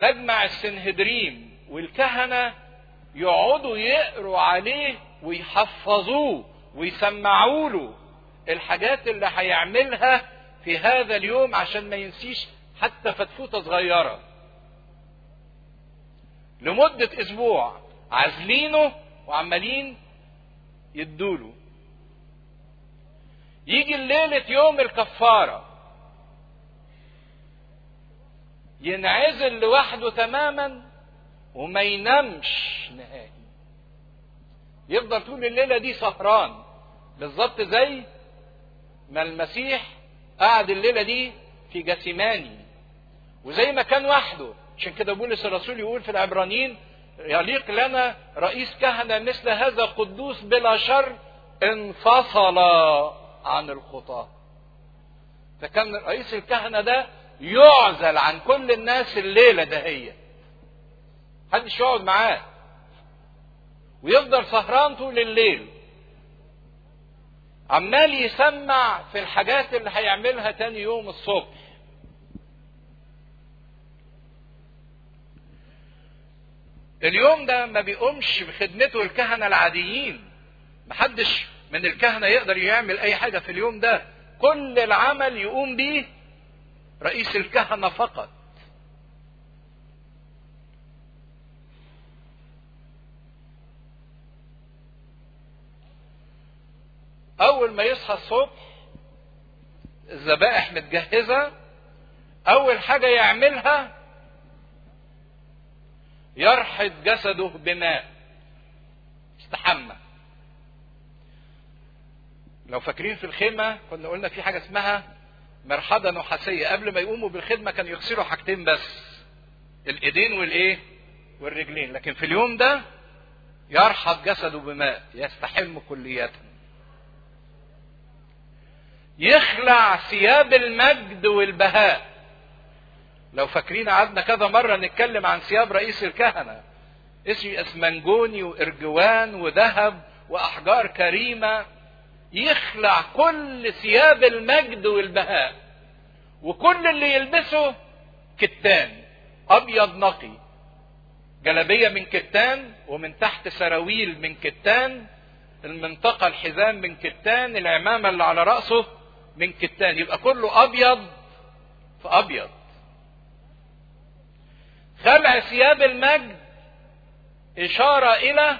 تجمع السنهدريم والكهنة يقعدوا يقروا عليه ويحفظوه ويسمعوا له الحاجات اللي هيعملها في هذا اليوم عشان ما ينسيش حتى فتفوته صغيره لمده اسبوع عازلينه وعمالين يدوله يجي الليلة يوم الكفارة ينعزل لوحده تماما وما ينامش نهائي يفضل طول الليلة دي سهران بالظبط زي ما المسيح قعد الليلة دي في جسيماني وزي ما كان وحده عشان كده بولس الرسول يقول في العبرانيين يليق لنا رئيس كهنة مثل هذا قدوس بلا شر انفصل عن الخطاة فكان رئيس الكهنة ده يعزل عن كل الناس الليلة دهية محدش يقعد معاه ويفضل سهران طول الليل عمال يسمع في الحاجات اللي هيعملها تاني يوم الصبح اليوم ده ما بيقومش بخدمته الكهنة العاديين محدش من الكهنة يقدر يعمل أي حاجة في اليوم ده كل العمل يقوم به رئيس الكهنة فقط أول ما يصحى الصبح الذبائح متجهزة أول حاجة يعملها يرحض جسده بماء استحمى لو فاكرين في الخيمة كنا قلنا في حاجة اسمها مرحضة نحاسية قبل ما يقوموا بالخدمة كانوا يغسلوا حاجتين بس الايدين والايه والرجلين لكن في اليوم ده يرحض جسده بماء يستحم كلية يخلع ثياب المجد والبهاء لو فاكرين قعدنا كذا مرة نتكلم عن ثياب رئيس الكهنة اسمه اسمنجوني وارجوان وذهب واحجار كريمة يخلع كل ثياب المجد والبهاء وكل اللي يلبسه كتان ابيض نقي جلبيه من كتان ومن تحت سراويل من كتان المنطقه الحزام من كتان العمامه اللي على راسه من كتان يبقى كله ابيض في ابيض خلع ثياب المجد اشاره الى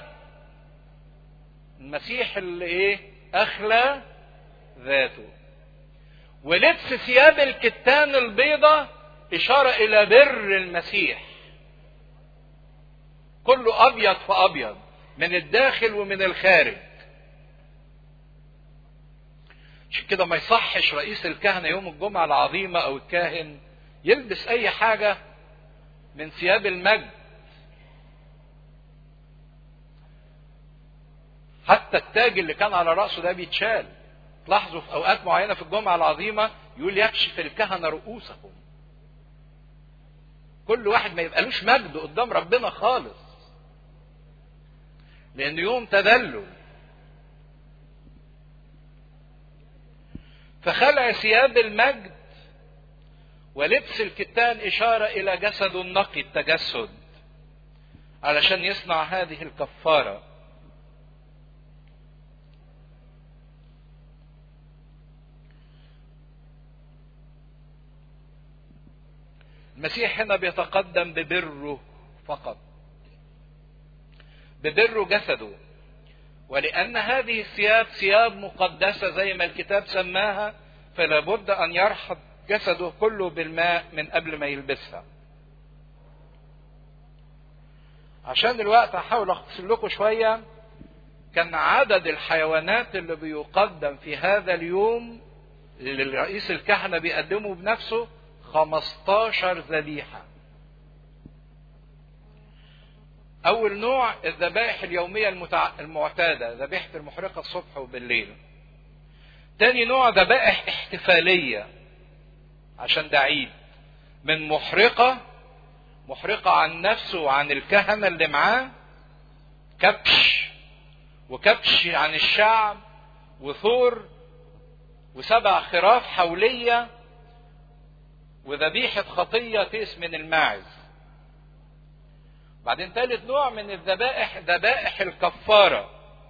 المسيح اللي ايه اخلى ذاته ولبس ثياب الكتان البيضة اشارة الى بر المسيح كله ابيض في ابيض من الداخل ومن الخارج عشان كده ما يصحش رئيس الكهنة يوم الجمعة العظيمة او الكاهن يلبس اي حاجة من ثياب المجد حتى التاج اللي كان على رأسه ده بيتشال تلاحظوا في أوقات معينة في الجمعة العظيمة يقول يكشف الكهنة رؤوسهم كل واحد ما يبقالوش مجد قدام ربنا خالص لأن يوم تذلل فخلع ثياب المجد ولبس الكتان إشارة إلى جسد النقي التجسد علشان يصنع هذه الكفاره المسيح هنا بيتقدم ببره فقط ببره جسده ولأن هذه الثياب ثياب مقدسة زي ما الكتاب سماها فلا بد أن يرحض جسده كله بالماء من قبل ما يلبسها عشان الوقت هحاول اختصر لكم شوية كان عدد الحيوانات اللي بيقدم في هذا اليوم اللي رئيس الكهنة بيقدمه بنفسه 15 ذبيحة أول نوع الذبائح اليومية المتع... المعتادة ذبيحة المحرقة الصبح وبالليل تاني نوع ذبائح احتفالية عشان ده عيد من محرقة محرقة عن نفسه وعن الكهنة اللي معاه كبش وكبش عن الشعب وثور وسبع خراف حوليه وذبيحة خطية تيس من الماعز بعدين ثالث نوع من الذبائح ذبائح الكفارة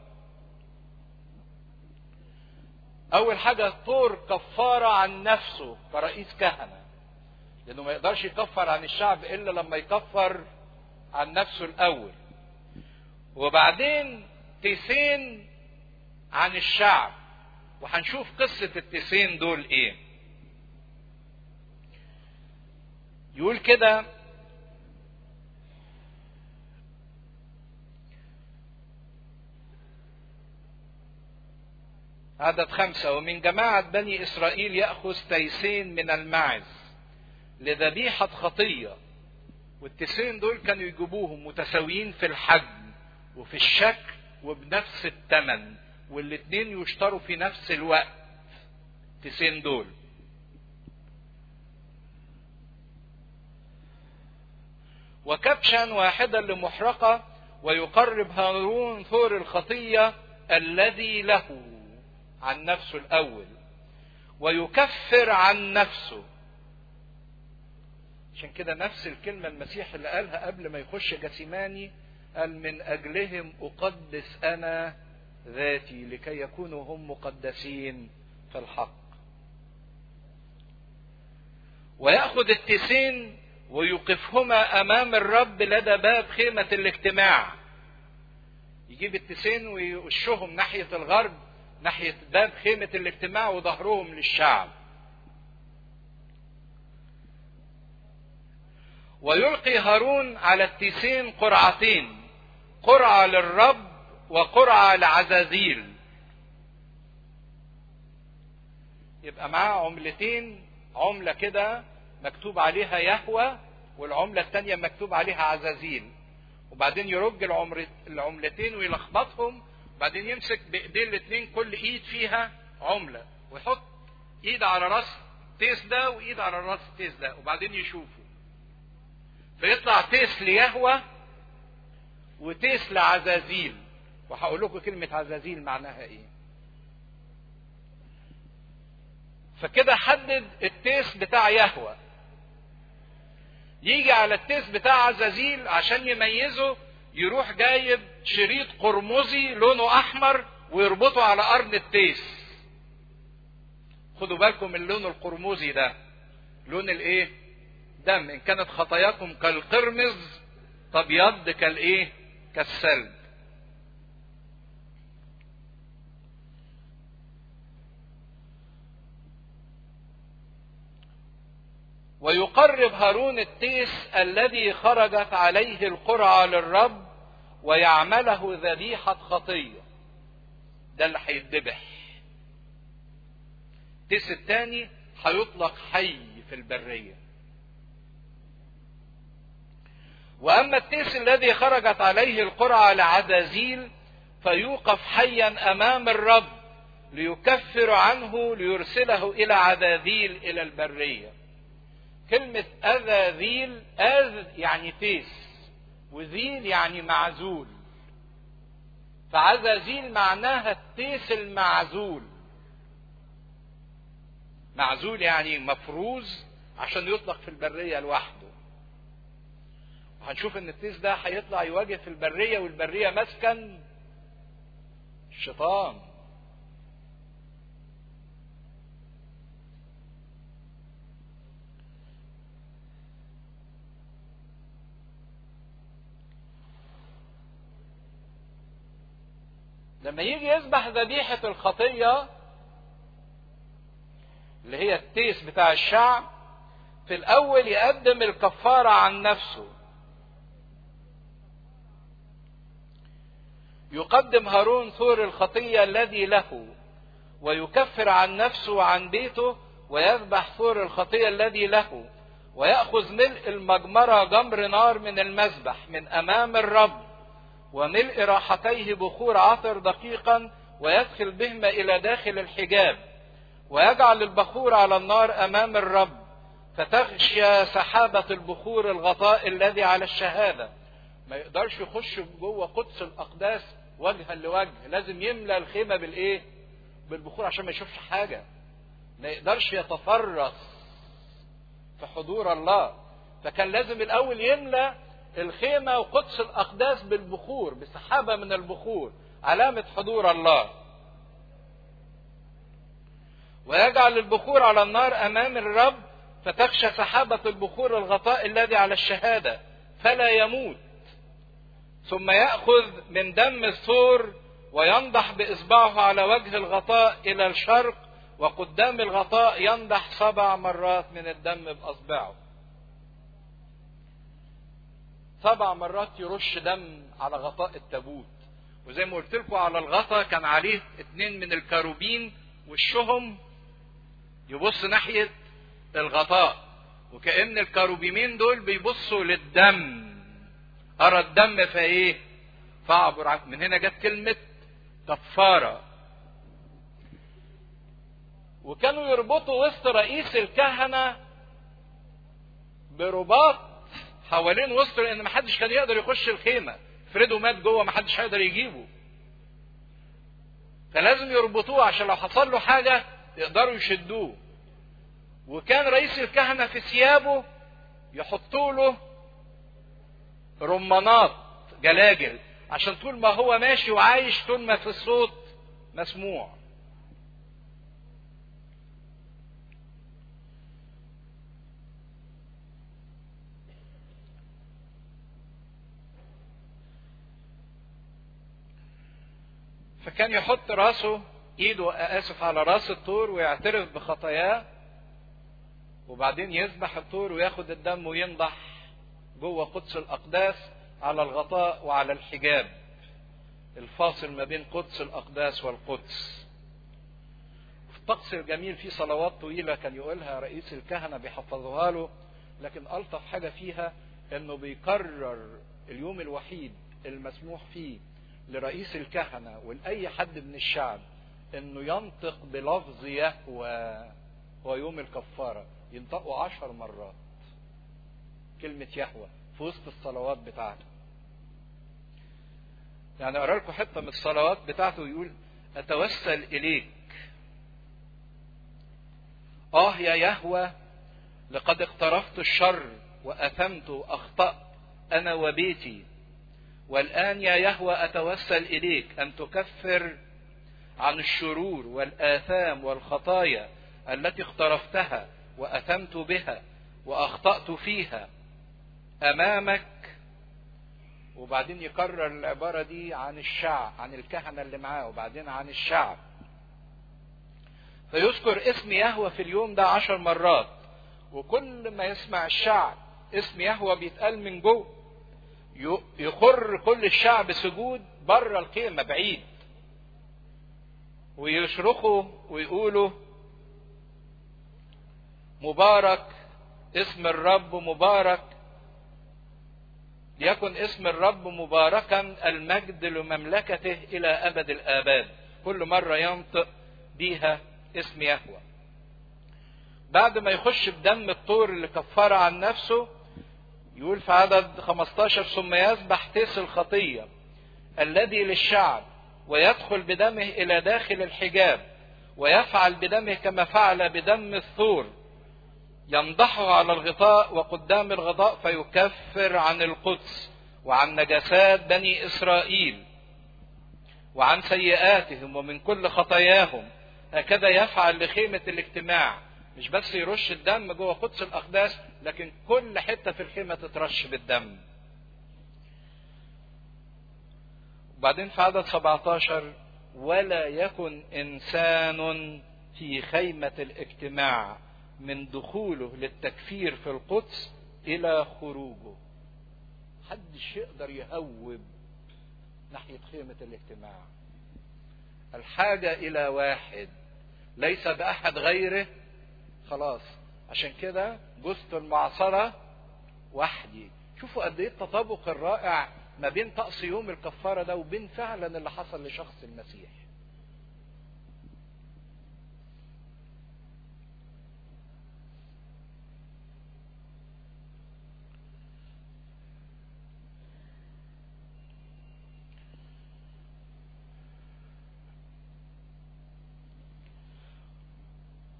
أول حاجة ثور كفارة عن نفسه كرئيس كهنة لأنه ما يقدرش يكفر عن الشعب إلا لما يكفر عن نفسه الأول وبعدين تيسين عن الشعب وهنشوف قصة التيسين دول ايه يقول كده عدد خمسة ومن جماعة بني إسرائيل يأخذ تيسين من الماعز لذبيحة خطية والتيسين دول كانوا يجيبوهم متساويين في الحجم وفي الشكل وبنفس الثمن والاثنين يشتروا في نفس الوقت تيسين دول وكبشا واحدا لمحرقة ويقرب هارون ثور الخطية الذي له عن نفسه الأول ويكفر عن نفسه عشان كده نفس الكلمة المسيح اللي قالها قبل ما يخش جسيماني قال من أجلهم أقدس أنا ذاتي لكي يكونوا هم مقدسين في الحق ويأخذ التيسين ويوقفهما أمام الرب لدى باب خيمة الاجتماع يجيب التيسين ويوشهم ناحية الغرب ناحية باب خيمة الاجتماع وظهرهم للشعب ويلقي هارون على التيسين قرعتين قرعة للرب وقرعة لعزازيل يبقى معاه عملتين عملة كده مكتوب عليها يهوى والعملة الثانية مكتوب عليها عزازيل وبعدين يرج العملتين ويلخبطهم بعدين يمسك بايديه الاثنين كل ايد فيها عملة ويحط ايد على راس تيس ده وايد على راس تيس ده وبعدين يشوفوا فيطلع تيس ليهوى وتيس لعزازيل وهقول لكم كلمة عزازيل معناها ايه فكده حدد التيس بتاع يهوى يجي على التيس بتاع عزازيل عشان يميزه يروح جايب شريط قرمزي لونه احمر ويربطه على قرن التيس خدوا بالكم من اللون القرمزي ده لون الايه دم ان كانت خطاياكم كالقرمز تبيض كالايه كالثلج ويقرب هارون التيس الذي خرجت عليه القرعة للرب ويعمله ذبيحة خطية ده اللي هيتذبح التيس الثاني هيطلق حي في البرية وأما التيس الذي خرجت عليه القرعة لعزازيل فيوقف حيا أمام الرب ليكفر عنه ليرسله إلى عذاذيل إلى البرية كلمة أذاذيل أذ يعني تيس وذيل يعني معزول فعزازيل معناها التيس المعزول معزول يعني مفروز عشان يطلق في البرية لوحده وهنشوف ان التيس ده هيطلع يواجه في البرية والبرية مسكن الشيطان لما يجي يذبح ذبيحة الخطية اللي هي التيس بتاع الشعب في الأول يقدم الكفارة عن نفسه يقدم هارون ثور الخطية الذي له ويكفر عن نفسه وعن بيته ويذبح ثور الخطية الذي له ويأخذ ملء المجمرة جمر نار من المذبح من أمام الرب وملء راحتيه بخور عطر دقيقا ويدخل بهما إلى داخل الحجاب ويجعل البخور على النار أمام الرب فتغشى سحابة البخور الغطاء الذي على الشهادة ما يقدرش يخش جوه قدس الأقداس وجها لوجه لازم يملى الخيمة بالإيه بالبخور عشان ما يشوفش حاجة ما يقدرش يتفرس في حضور الله فكان لازم الأول يملى الخيمة وقدس الأقداس بالبخور بسحابة من البخور علامة حضور الله ويجعل البخور على النار أمام الرب فتخشى سحابة البخور الغطاء الذي على الشهادة فلا يموت ثم يأخذ من دم الثور وينضح بإصبعه على وجه الغطاء إلى الشرق وقدام الغطاء ينضح سبع مرات من الدم بأصبعه سبع مرات يرش دم على غطاء التابوت وزي ما قلت لكم على الغطاء كان عليه اتنين من الكروبين وشهم يبص ناحية الغطاء وكأن الكروبيمين دول بيبصوا للدم أرى الدم فإيه فاعبر من هنا جت كلمة كفارة وكانوا يربطوا وسط رئيس الكهنة برباط حوالين وسطه لأن محدش كان يقدر يخش الخيمة فريدو مات جوه محدش هيقدر يجيبه فلازم يربطوه عشان لو حصل له حاجة يقدروا يشدوه وكان رئيس الكهنة في ثيابه يحطوا له رمانات جلاجل عشان طول ما هو ماشي وعايش طول ما في الصوت مسموع فكان يحط راسه ايده اسف على راس الطور ويعترف بخطاياه وبعدين يذبح الطور وياخد الدم وينضح جوه قدس الاقداس على الغطاء وعلى الحجاب الفاصل ما بين قدس الاقداس والقدس في الطقس الجميل في صلوات طويلة كان يقولها رئيس الكهنة بيحفظوها له لكن ألطف حاجة فيها انه بيكرر اليوم الوحيد المسموح فيه لرئيس الكهنة ولأي حد من الشعب انه ينطق بلفظ يهوى هو يوم الكفارة ينطقوا عشر مرات كلمة يهوى في وسط الصلوات بتاعته يعني أقرأ لكم حتة من الصلوات بتاعته يقول أتوسل إليك آه يا يهوى لقد اقترفت الشر وأثمت وأخطأت أنا وبيتي والآن يا يهوى أتوسل إليك أن تكفر عن الشرور والآثام والخطايا التي اقترفتها وأثمت بها وأخطأت فيها أمامك وبعدين يكرر العبارة دي عن الشعب عن الكهنة اللي معاه وبعدين عن الشعب فيذكر اسم يهوى في اليوم ده عشر مرات وكل ما يسمع الشعب اسم يهوى بيتقال من جوه يخر كل الشعب سجود بره الخيمة بعيد ويصرخوا ويقولوا مبارك اسم الرب مبارك ليكن اسم الرب مباركا المجد لمملكته الى ابد الاباد كل مره ينطق بيها اسم يهوى بعد ما يخش بدم الطور اللي كفر عن نفسه يقول في عدد 15 ثم يذبح تيس الخطيه الذي للشعب ويدخل بدمه الى داخل الحجاب ويفعل بدمه كما فعل بدم الثور ينضحه على الغطاء وقدام الغطاء فيكفر عن القدس وعن نجاسات بني اسرائيل وعن سيئاتهم ومن كل خطاياهم هكذا يفعل لخيمة الاجتماع مش بس يرش الدم جوه قدس الأقداس لكن كل حتة في الخيمة تترش بالدم وبعدين في عدد 17 ولا يكن إنسان في خيمة الاجتماع من دخوله للتكفير في القدس الى خروجه محدش يقدر يهوب ناحية خيمة الاجتماع الحاجة الى واحد ليس باحد غيره خلاص عشان كده جثة المعصرة وحدي شوفوا قد ايه التطابق الرائع ما بين طقس يوم الكفارة ده وبين فعلا اللي حصل لشخص المسيح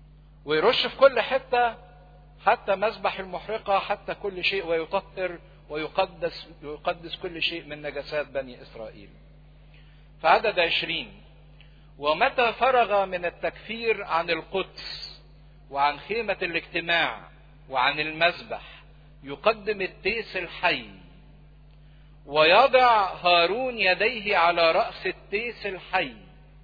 ويرش في كل حتة حتى مذبح المحرقة حتى كل شيء ويطهر ويقدس يقدس كل شيء من نجاسات بني إسرائيل فعدد عشرين ومتى فرغ من التكفير عن القدس وعن خيمة الاجتماع وعن المذبح يقدم التيس الحي ويضع هارون يديه على رأس التيس الحي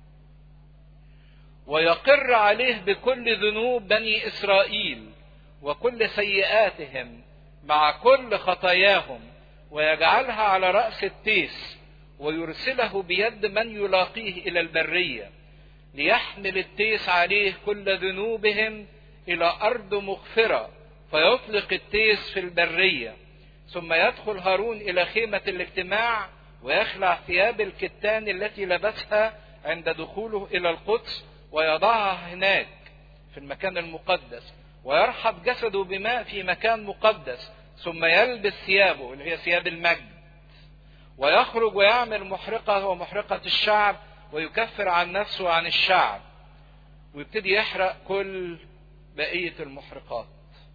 ويقر عليه بكل ذنوب بني إسرائيل وكل سيئاتهم مع كل خطاياهم ويجعلها على رأس التيس ويرسله بيد من يلاقيه إلى البرية ليحمل التيس عليه كل ذنوبهم إلى أرض مغفرة فيطلق التيس في البرية ثم يدخل هارون إلى خيمة الاجتماع ويخلع ثياب الكتان التي لبسها عند دخوله إلى القدس ويضعها هناك في المكان المقدس ويرحب جسده بماء في مكان مقدس ثم يلبس ثيابه اللي هي ثياب المجد ويخرج ويعمل محرقة ومحرقة الشعب ويكفر عن نفسه وعن الشعب ويبتدي يحرق كل بقية المحرقات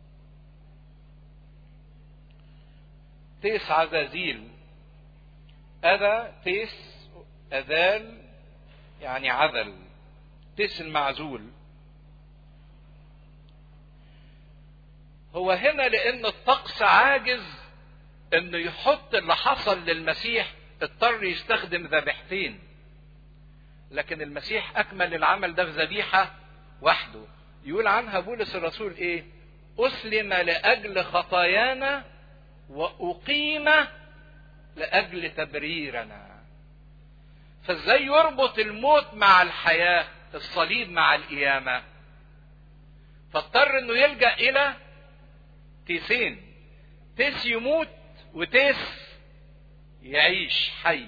تيس عزازيل أذى تيس أذال يعني عذل تيس المعزول هو هنا لأن الطقس عاجز انه يحط اللي حصل للمسيح اضطر يستخدم ذبيحتين لكن المسيح اكمل العمل ده في ذبيحه وحده يقول عنها بولس الرسول ايه اسلم لاجل خطايانا واقيم لاجل تبريرنا فازاي يربط الموت مع الحياه الصليب مع القيامه فاضطر انه يلجا الى تيسين تيس يموت وتيس يعيش حي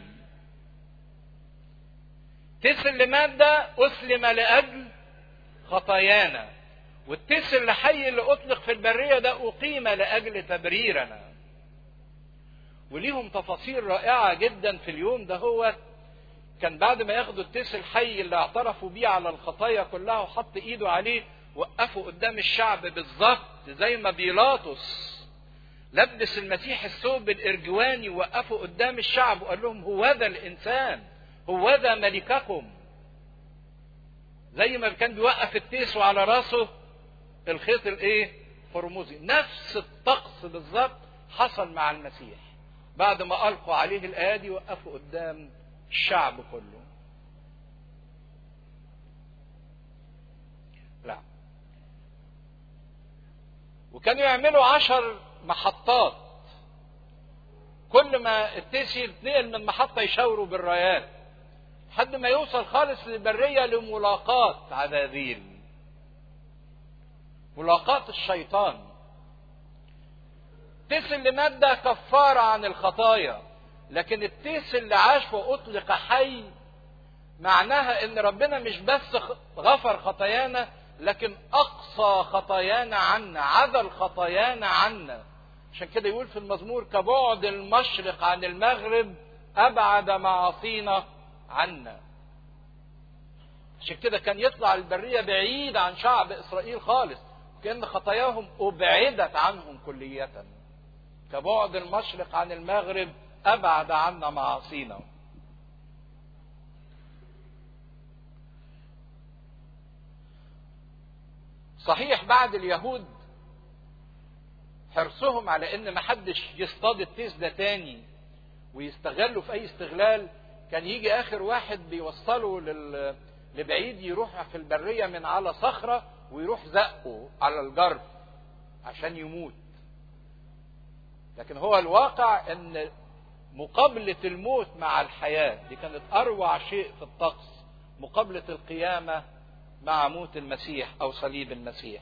تيس اللي مات ده أسلم لأجل خطايانا والتيس اللي حي اللي أطلق في البرية ده أقيم لأجل تبريرنا وليهم تفاصيل رائعة جدا في اليوم ده هو كان بعد ما ياخدوا التيس الحي اللي اعترفوا بيه على الخطايا كلها وحط ايده عليه وقفوا قدام الشعب بالظبط زي ما بيلاطس لبس المسيح الثوب الارجواني ووقفوا قدام الشعب وقال لهم هو ذا الانسان هو ذا ملككم زي ما كان بيوقف التيس وعلى راسه الخيط الايه هرمزي نفس الطقس بالظبط حصل مع المسيح بعد ما القوا عليه الايادي وقفوا قدام الشعب كله لا وكانوا يعملوا عشر محطات كل ما التيس يتنقل من محطة يشاوروا بالرايات لحد ما يوصل خالص للبرية لملاقاة عذاذيل ملاقاة الشيطان التيس اللي مات ده كفارة عن الخطايا لكن التيس اللي عاش وأطلق حي معناها ان ربنا مش بس غفر خطايانا لكن اقصى خطايانا عنا عزل خطايانا عنا عشان كده يقول في المزمور كبعد المشرق عن المغرب ابعد معاصينا عنا عشان كده كان يطلع البريه بعيد عن شعب اسرائيل خالص كان خطاياهم ابعدت عنهم كليه كبعد المشرق عن المغرب ابعد عنا معاصينا صحيح بعد اليهود حرصهم على ان محدش يصطاد التيس ده تاني ويستغلوا في اي استغلال كان يجي اخر واحد بيوصله لل... لبعيد يروح في البرية من على صخرة ويروح زقه على الجرف عشان يموت لكن هو الواقع ان مقابلة الموت مع الحياة دي كانت اروع شيء في الطقس مقابلة القيامة مع موت المسيح او صليب المسيح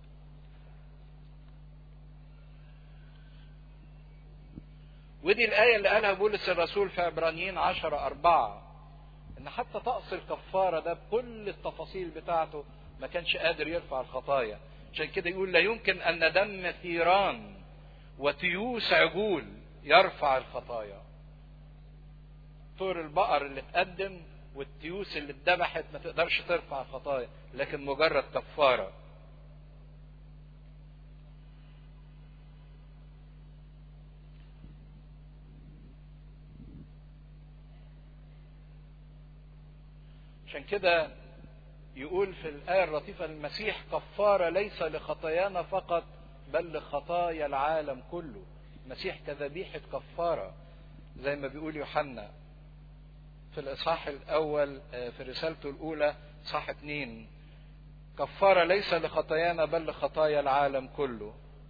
ودي الآية اللي قالها بولس الرسول في عبرانيين عشرة أربعة إن حتى طقس الكفارة ده بكل التفاصيل بتاعته ما كانش قادر يرفع الخطايا عشان كده يقول لا يمكن أن دم ثيران وتيوس عجول يرفع الخطايا طور البقر اللي اتقدم والتيوس اللي اتذبحت ما تقدرش ترفع الخطايا لكن مجرد كفاره عشان كده يقول في الآية اللطيفة المسيح كفارة ليس لخطايانا فقط بل لخطايا العالم كله المسيح كذبيحة كفارة زي ما بيقول يوحنا في الإصحاح الأول في رسالته الأولى صح اتنين كفارة ليس لخطايانا بل لخطايا العالم كله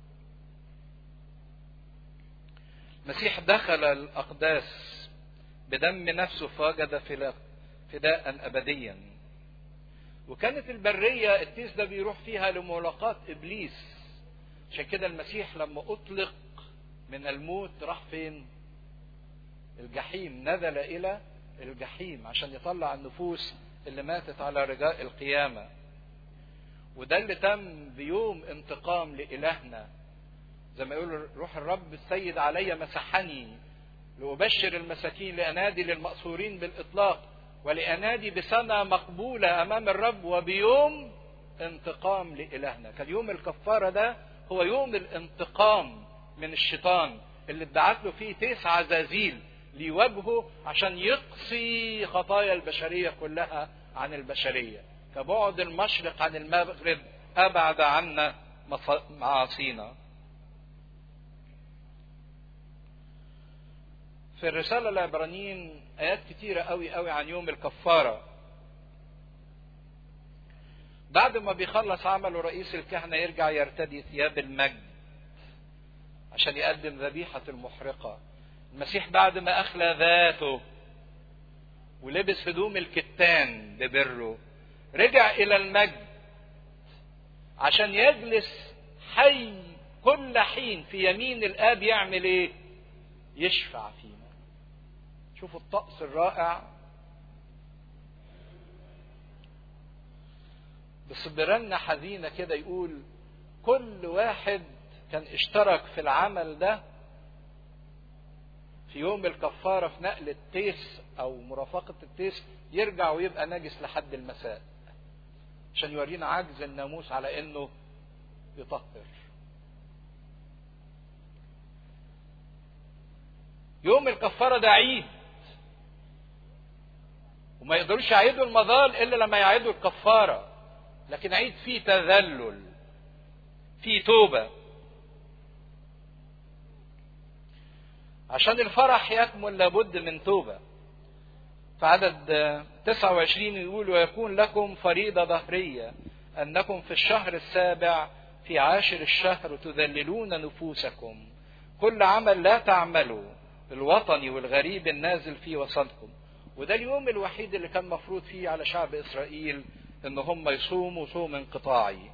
المسيح دخل الأقداس بدم نفسه فوجد فداء أبديا وكانت البرية التيس ده بيروح فيها لملاقاة إبليس عشان كده المسيح لما أطلق من الموت راح فين الجحيم نزل إلى الجحيم عشان يطلع النفوس اللي ماتت على رجاء القيامة وده اللي تم بيوم انتقام لإلهنا زي ما يقول روح الرب السيد علي مسحني لأبشر المساكين لأنادي للمأسورين بالإطلاق ولأنادي بسنة مقبولة أمام الرب وبيوم انتقام لإلهنا كان يوم الكفارة ده هو يوم الانتقام من الشيطان اللي ادعت له فيه تسع عزازيل ليواجهه عشان يقصي خطايا البشرية كلها عن البشرية كبعد المشرق عن المغرب أبعد عنا معاصينا في الرسالة العبرانيين آيات كتيرة قوي قوي عن يوم الكفارة بعد ما بيخلص عمله رئيس الكهنة يرجع يرتدي ثياب المجد عشان يقدم ذبيحة المحرقة المسيح بعد ما أخلى ذاته ولبس هدوم الكتان ببره رجع إلى المجد عشان يجلس حي كل حين في يمين الآب يعمل إيه؟ يشفع فينا شوفوا الطقس الرائع بس برنة حزينة كده يقول كل واحد كان اشترك في العمل ده في يوم الكفارة في نقل التيس أو مرافقة التيس يرجع ويبقى نجس لحد المساء عشان يورينا عجز الناموس على إنه يطهر يوم الكفارة ده عيد وما يقدروش يعيدوا المظال إلا لما يعيدوا الكفارة لكن عيد فيه تذلل فيه توبة عشان الفرح يكمل لابد من توبة في عدد 29 يقول ويكون لكم فريضة ظهرية أنكم في الشهر السابع في عاشر الشهر تذللون نفوسكم كل عمل لا تعملوا الوطني والغريب النازل في وسطكم وده اليوم الوحيد اللي كان مفروض فيه على شعب إسرائيل إن هم يصوموا صوم انقطاعي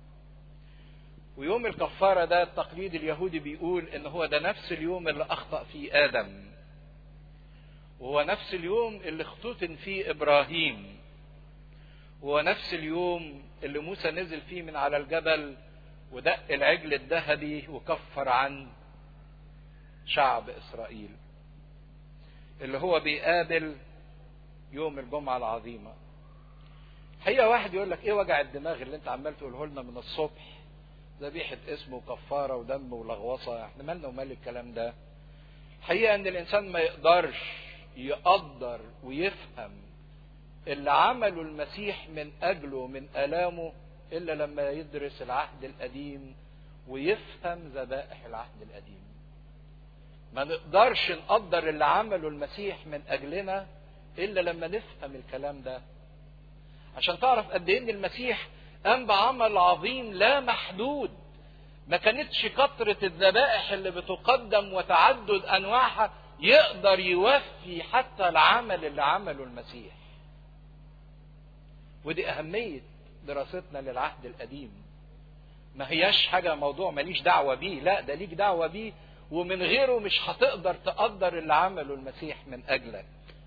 ويوم الكفارة ده التقليد اليهودي بيقول إن هو ده نفس اليوم اللي أخطأ فيه آدم وهو نفس اليوم اللي اختتن فيه إبراهيم وهو نفس اليوم اللي موسى نزل فيه من على الجبل ودق العجل الذهبي وكفر عن شعب إسرائيل اللي هو بيقابل يوم الجمعة العظيمة حقيقة واحد يقول لك ايه وجع الدماغ اللي انت عمال تقوله لنا من الصبح ذبيحة اسم وكفارة ودم ولغوصة احنا مالنا ومال الكلام ده الحقيقة ان الانسان ما يقدرش يقدر ويفهم اللي عمله المسيح من اجله من الامه الا لما يدرس العهد القديم ويفهم ذبائح العهد القديم ما نقدرش نقدر اللي عمله المسيح من اجلنا الا لما نفهم الكلام ده عشان تعرف قد ايه ان المسيح قام بعمل عظيم لا محدود ما كانتش كثرة الذبائح اللي بتقدم وتعدد انواعها يقدر يوفي حتى العمل اللي عمله المسيح ودي اهمية دراستنا للعهد القديم ما هياش حاجة موضوع ماليش دعوة بيه لا ده ليك دعوة بيه ومن غيره مش هتقدر تقدر اللي عمله المسيح من اجلك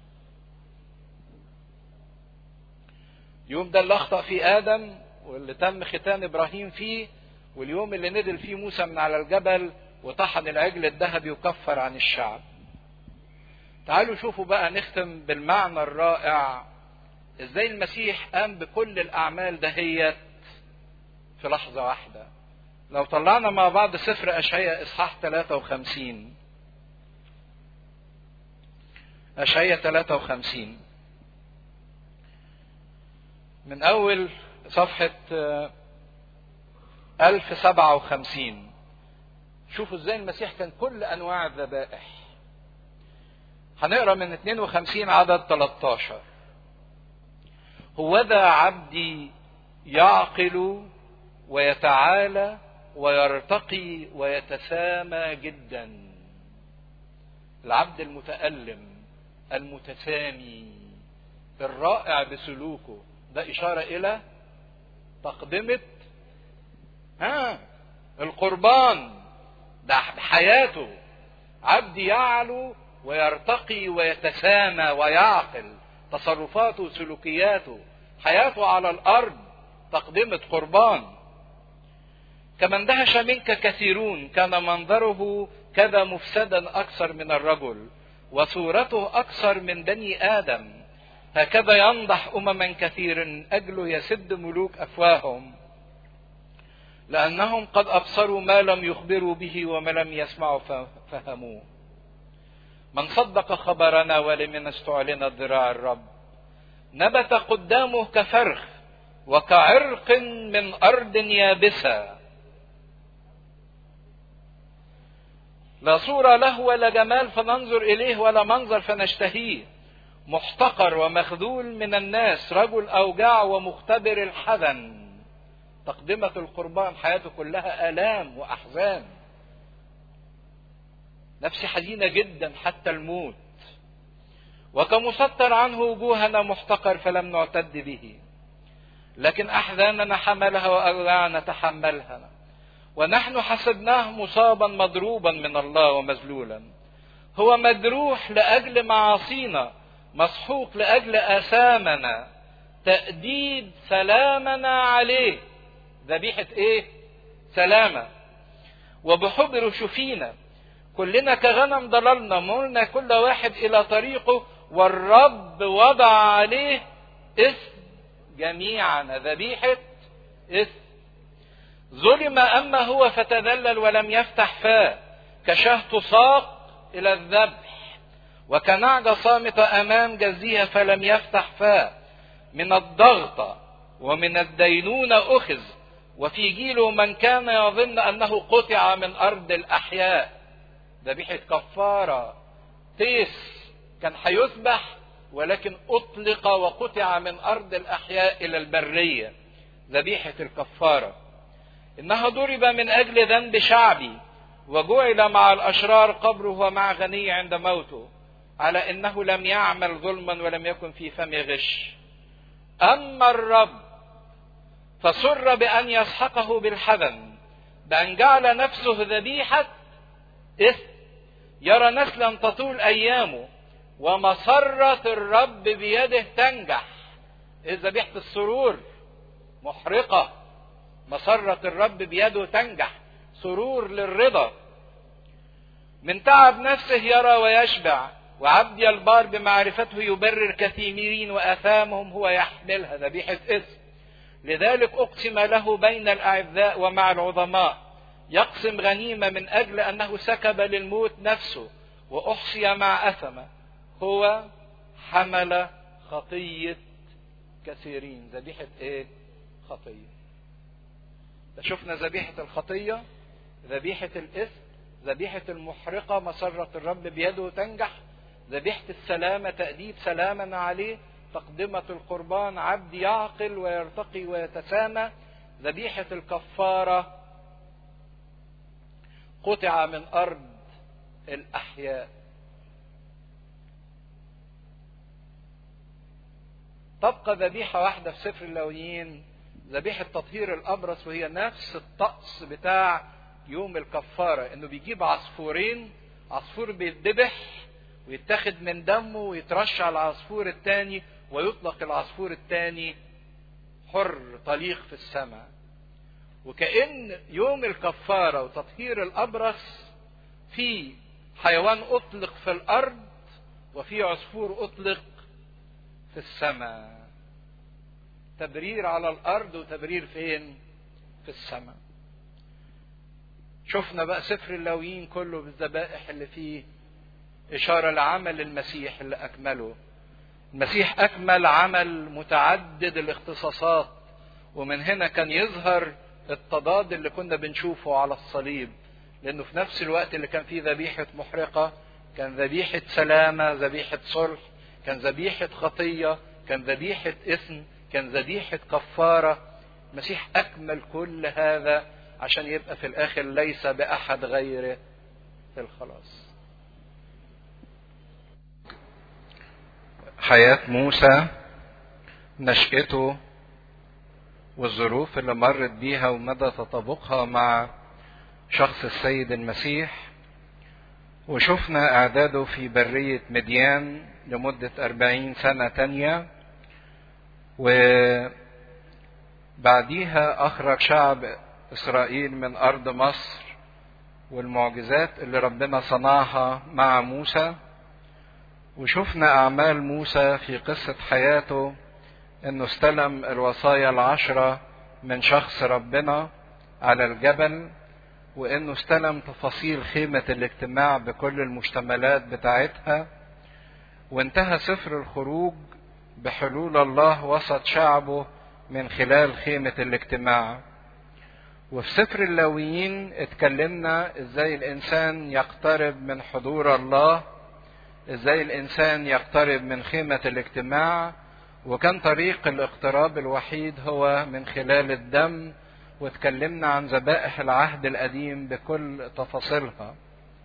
اليوم ده اللي اخطا فيه ادم واللي تم ختان ابراهيم فيه واليوم اللي نزل فيه موسى من على الجبل وطحن العجل الذهبي وكفر عن الشعب تعالوا شوفوا بقى نختم بالمعنى الرائع ازاي المسيح قام بكل الاعمال دهيت في لحظه واحده لو طلعنا مع بعض سفر اشعياء اصحاح 53 اشعياء 53 من أول صفحة 1057 شوفوا ازاي المسيح كان كل أنواع الذبائح هنقرا من 52 عدد 13 هوذا عبدي يعقل ويتعالى ويرتقي ويتسامى جدا العبد المتألم المتسامي الرائع بسلوكه ده إشارة إلى تقدمة ها القربان ده حياته عبد يعلو ويرتقي ويتسامى ويعقل تصرفاته وسلوكياته حياته على الأرض تقدمة قربان كما اندهش منك كثيرون كان منظره كذا مفسدا أكثر من الرجل وصورته أكثر من بني آدم هكذا ينضح أمما كثير أجله يسد ملوك أفواههم لأنهم قد أبصروا ما لم يخبروا به وما لم يسمعوا فهموه من صدق خبرنا ولمن استعلن ذراع الرب نبت قدامه كفرخ وكعرق من أرض يابسة لا صورة له ولا جمال فننظر إليه ولا منظر فنشتهيه محتقر ومخذول من الناس رجل أوجاع ومختبر الحزن تقدمة القربان حياته كلها آلام وأحزان نفسي حزينة جدا حتى الموت وكمستر عنه وجوهنا محتقر فلم نعتد به لكن أحزاننا حملها وأوجاعنا تحملها ونحن حسبناه مصابا مضروبا من الله ومذلولا هو مجروح لأجل معاصينا مسحوق لأجل آثامنا تأديب سلامنا عليه ذبيحة إيه؟ سلامة وبحبر شفينا كلنا كغنم ضللنا مرنا كل واحد إلى طريقه والرب وضع عليه اسم جميعنا ذبيحة اسم ظلم أما هو فتذلل ولم يفتح فاه كشاه تساق إلى الذبح وكنعجة صامتة أمام جزيها فلم يفتح فاه من الضغط ومن الدينونة أخذ وفي جيله من كان يظن أنه قطع من أرض الأحياء ذبيحة كفارة تيس كان هيذبح ولكن أطلق وقطع من أرض الأحياء إلى البرية ذبيحة الكفارة إنها ضرب من أجل ذنب شعبي وجعل مع الأشرار قبره ومع غني عند موته على إنه لم يعمل ظلما ولم يكن في فم غش أما الرب فسر بأن يسحقه بالحزن بأن جعل نفسه ذبيحة إثم يرى نسلا تطول أيامه ومسرة الرب بيده تنجح إذ ذبيحة السرور محرقة مسرة الرب بيده تنجح سرور للرضا من تعب نفسه يرى ويشبع وعبدي البار بمعرفته يبرر كثيرين وآثامهم هو يحملها ذبيحة اسم لذلك أقسم له بين الأعزاء ومع العظماء يقسم غنيمة من أجل أنه سكب للموت نفسه وأحصي مع أثمه هو حمل خطية كثيرين ذبيحة إيه؟ خطية ده شفنا ذبيحة الخطية ذبيحة الإثم ذبيحة المحرقة مسرة الرب بيده تنجح ذبيحة السلامة تأديب سلامنا عليه تقدمة القربان عبد يعقل ويرتقي ويتسامى ذبيحة الكفارة قطع من أرض الأحياء تبقى ذبيحة واحدة في سفر اللويين ذبيحة تطهير الأبرص وهي نفس الطقس بتاع يوم الكفارة إنه بيجيب عصفورين عصفور بيتذبح ويتاخد من دمه ويترش على العصفور الثاني ويطلق العصفور الثاني حر طليق في السماء وكأن يوم الكفارة وتطهير الأبرص في حيوان أطلق في الأرض وفي عصفور أطلق في السماء تبرير على الأرض وتبرير فين في السماء شفنا بقى سفر اللاويين كله بالذبائح اللي فيه إشارة لعمل المسيح اللي أكمله المسيح أكمل عمل متعدد الاختصاصات ومن هنا كان يظهر التضاد اللي كنا بنشوفه على الصليب لأنه في نفس الوقت اللي كان فيه ذبيحة محرقة كان ذبيحة سلامة ذبيحة صلح كان ذبيحة خطية كان ذبيحة إثم كان ذبيحة كفارة المسيح أكمل كل هذا عشان يبقى في الآخر ليس بأحد غيره في الخلاص حياة موسى نشأته والظروف اللي مرت بيها ومدى تطابقها مع شخص السيد المسيح وشفنا إعداده في برية مديان لمدة أربعين سنة تانية وبعديها أخرج شعب إسرائيل من أرض مصر والمعجزات اللي ربنا صنعها مع موسى وشفنا أعمال موسى في قصة حياته إنه استلم الوصايا العشرة من شخص ربنا على الجبل وإنه استلم تفاصيل خيمة الاجتماع بكل المشتملات بتاعتها وانتهى سفر الخروج بحلول الله وسط شعبه من خلال خيمة الاجتماع وفي سفر اللاويين اتكلمنا ازاي الانسان يقترب من حضور الله ازاي الانسان يقترب من خيمة الاجتماع وكان طريق الاقتراب الوحيد هو من خلال الدم واتكلمنا عن ذبائح العهد القديم بكل تفاصيلها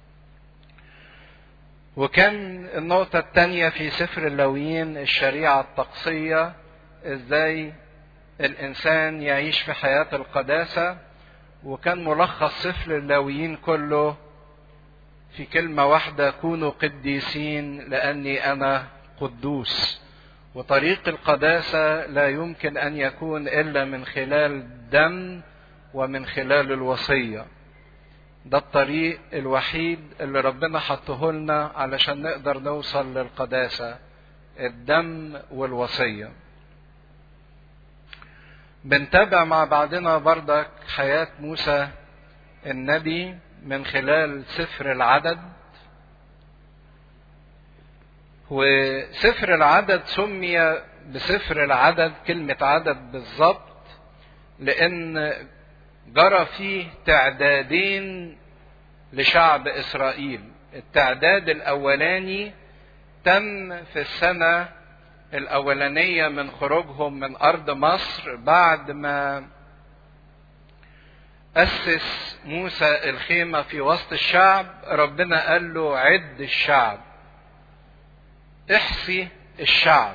وكان النقطة الثانية في سفر اللاويين الشريعة الطقسية ازاي الانسان يعيش في حياة القداسة وكان ملخص سفر اللاويين كله في كلمة واحدة كونوا قديسين لأني أنا قدوس وطريق القداسة لا يمكن أن يكون إلا من خلال الدم ومن خلال الوصية ده الطريق الوحيد اللي ربنا حطه لنا علشان نقدر نوصل للقداسة الدم والوصية بنتابع مع بعضنا بردك حياة موسى النبي من خلال سفر العدد وسفر العدد سمي بسفر العدد كلمة عدد بالظبط لأن جرى فيه تعدادين لشعب إسرائيل التعداد الأولاني تم في السنة الأولانية من خروجهم من أرض مصر بعد ما أسس موسى الخيمة في وسط الشعب ربنا قال له عد الشعب احصي الشعب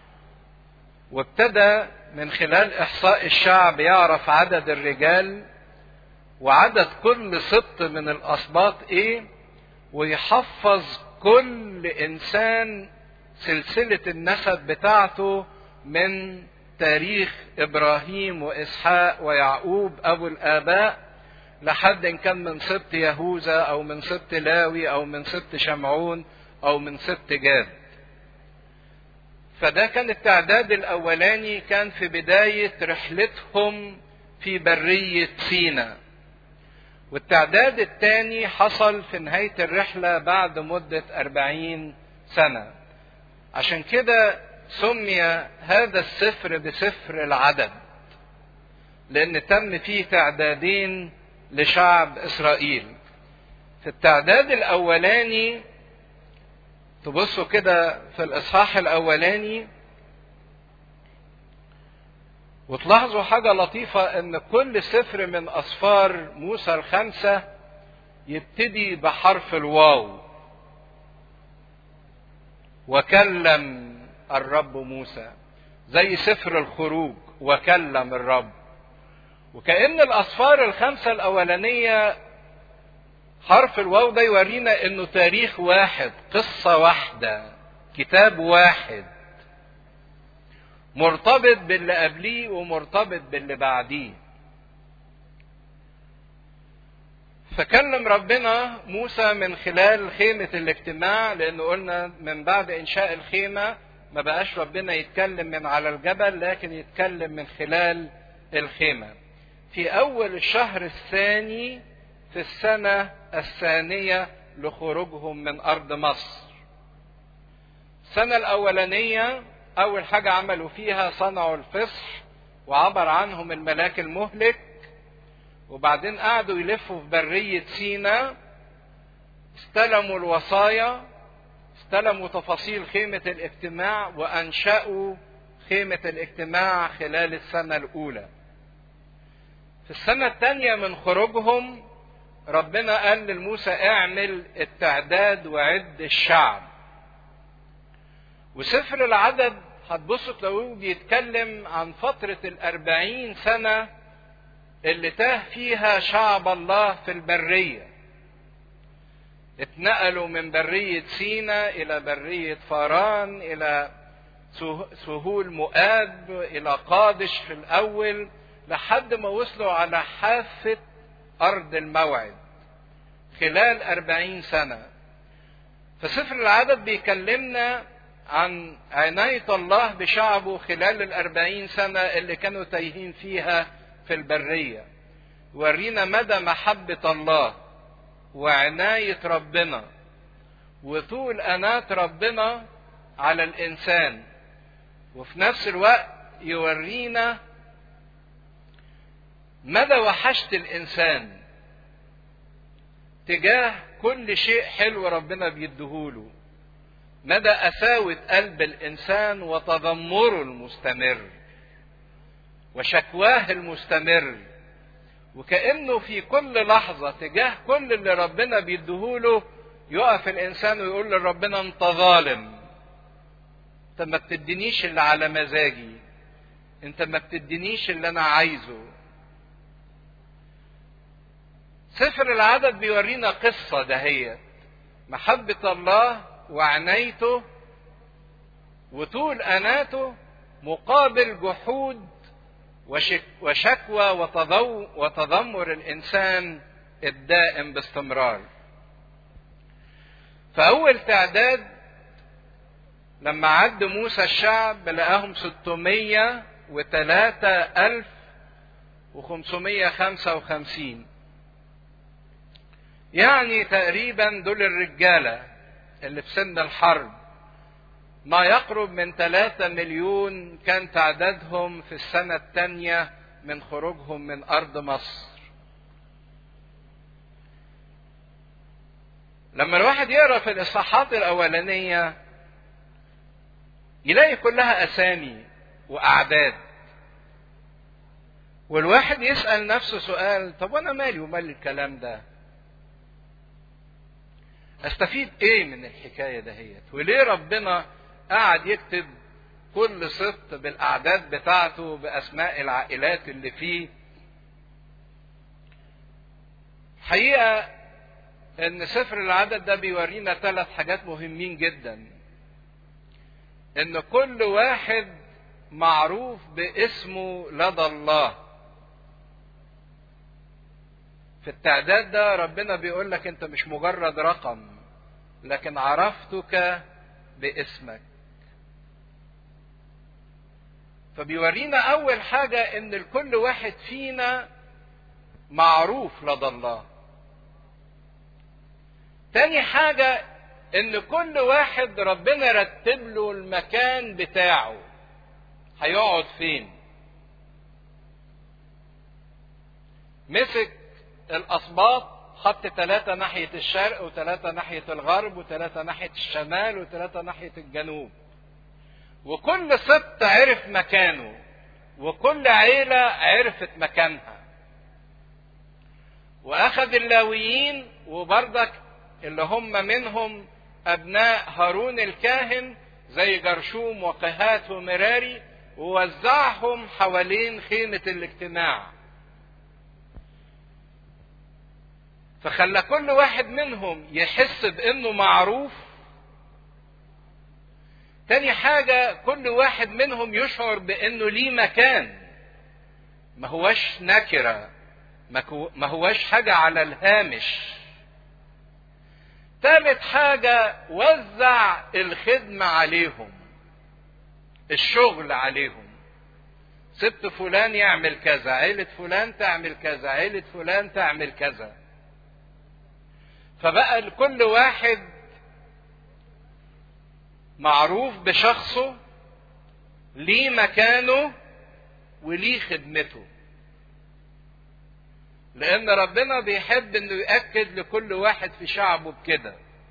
وابتدى من خلال إحصاء الشعب يعرف عدد الرجال وعدد كل سبط من الأسباط إيه ويحفظ كل إنسان سلسلة النسب بتاعته من تاريخ ابراهيم واسحاق ويعقوب ابو الاباء لحد ان كان من سبط يهوذا او من سبط لاوي او من سبط شمعون او من سبط جاد فده كان التعداد الاولاني كان في بدايه رحلتهم في بريه سينا والتعداد الثاني حصل في نهايه الرحله بعد مده أربعين سنه عشان كده سمي هذا السفر بسفر العدد لان تم فيه تعدادين لشعب اسرائيل في التعداد الاولاني تبصوا كده في الاصحاح الاولاني وتلاحظوا حاجة لطيفة ان كل سفر من اسفار موسى الخمسة يبتدي بحرف الواو وكلم الرب موسى زي سفر الخروج وكلم الرب وكأن الأسفار الخمسة الأولانية حرف الواو ده يورينا إنه تاريخ واحد قصة واحدة كتاب واحد مرتبط باللي قبليه ومرتبط باللي بعديه فكلم ربنا موسى من خلال خيمة الاجتماع لأنه قلنا من بعد إنشاء الخيمة ما بقاش ربنا يتكلم من على الجبل لكن يتكلم من خلال الخيمة في أول الشهر الثاني في السنة الثانية لخروجهم من أرض مصر السنة الأولانية أول حاجة عملوا فيها صنعوا الفصح وعبر عنهم الملاك المهلك وبعدين قعدوا يلفوا في برية سينا استلموا الوصايا استلموا تفاصيل خيمة الاجتماع وأنشأوا خيمة الاجتماع خلال السنة الأولى. في السنة الثانية من خروجهم ربنا قال لموسى اعمل التعداد وعد الشعب. وسفر العدد هتبصوا تلاقوه بيتكلم عن فترة الأربعين سنة اللي تاه فيها شعب الله في البرية. اتنقلوا من برية سينا إلى برية فاران إلى سهول مؤاب إلى قادش في الأول لحد ما وصلوا على حافة أرض الموعد خلال أربعين سنة فسفر العدد بيكلمنا عن عناية الله بشعبه خلال الأربعين سنة اللي كانوا تايهين فيها في البرية ورينا مدى محبة الله وعناية ربنا وطول أنات ربنا على الإنسان وفي نفس الوقت يورينا مدى وحشة الإنسان تجاه كل شيء حلو ربنا بيديهوله مدى قساوة قلب الإنسان وتذمره المستمر وشكواه المستمر وكأنه في كل لحظة تجاه كل اللي ربنا بيديهوله يقف الإنسان ويقول لربنا أنت ظالم أنت ما بتدينيش اللي على مزاجي أنت ما بتدينيش اللي أنا عايزه سفر العدد بيورينا قصة دهيت محبة الله وعنايته وطول أناته مقابل جحود وشكوى وتذمر الإنسان الدائم باستمرار فأول تعداد لما عد موسى الشعب لقاهم ستمية وتلاتة ألف وخمسمية خمسة وخمسين يعني تقريبا دول الرجالة اللي في سن الحرب ما يقرب من ثلاثة مليون كان تعدادهم في السنة الثانية من خروجهم من أرض مصر لما الواحد يقرا في الإصحاحات الأولانية يلاقي كلها أسامي وأعداد والواحد يسأل نفسه سؤال طب وأنا مالي ومال الكلام ده استفيد ايه من الحكاية دهيت وليه ربنا قعد يكتب كل سبط بالاعداد بتاعته باسماء العائلات اللي فيه حقيقة ان سفر العدد ده بيورينا ثلاث حاجات مهمين جدا ان كل واحد معروف باسمه لدى الله في التعداد ده ربنا بيقول لك انت مش مجرد رقم لكن عرفتك باسمك فبيورينا اول حاجة ان الكل واحد فينا معروف لدى الله تاني حاجة ان كل واحد ربنا رتب له المكان بتاعه هيقعد فين مسك الاسباط خط ثلاثة ناحية الشرق وثلاثة ناحية الغرب وثلاثة ناحية الشمال وثلاثة ناحية الجنوب وكل سبط عرف مكانه وكل عيلة عرفت مكانها وأخذ اللاويين وبردك اللي هم منهم أبناء هارون الكاهن زي جرشوم وقهات ومراري ووزعهم حوالين خيمة الاجتماع فخلى كل واحد منهم يحس بانه معروف تاني حاجة كل واحد منهم يشعر بانه ليه مكان ما هوش نكرة ما هوش حاجة على الهامش تالت حاجة وزع الخدمة عليهم الشغل عليهم سبت فلان يعمل كذا عيلة فلان تعمل كذا عيلة فلان تعمل كذا فبقى لكل واحد معروف بشخصه ليه مكانه وليه خدمته لان ربنا بيحب انه ياكد لكل واحد في شعبه بكده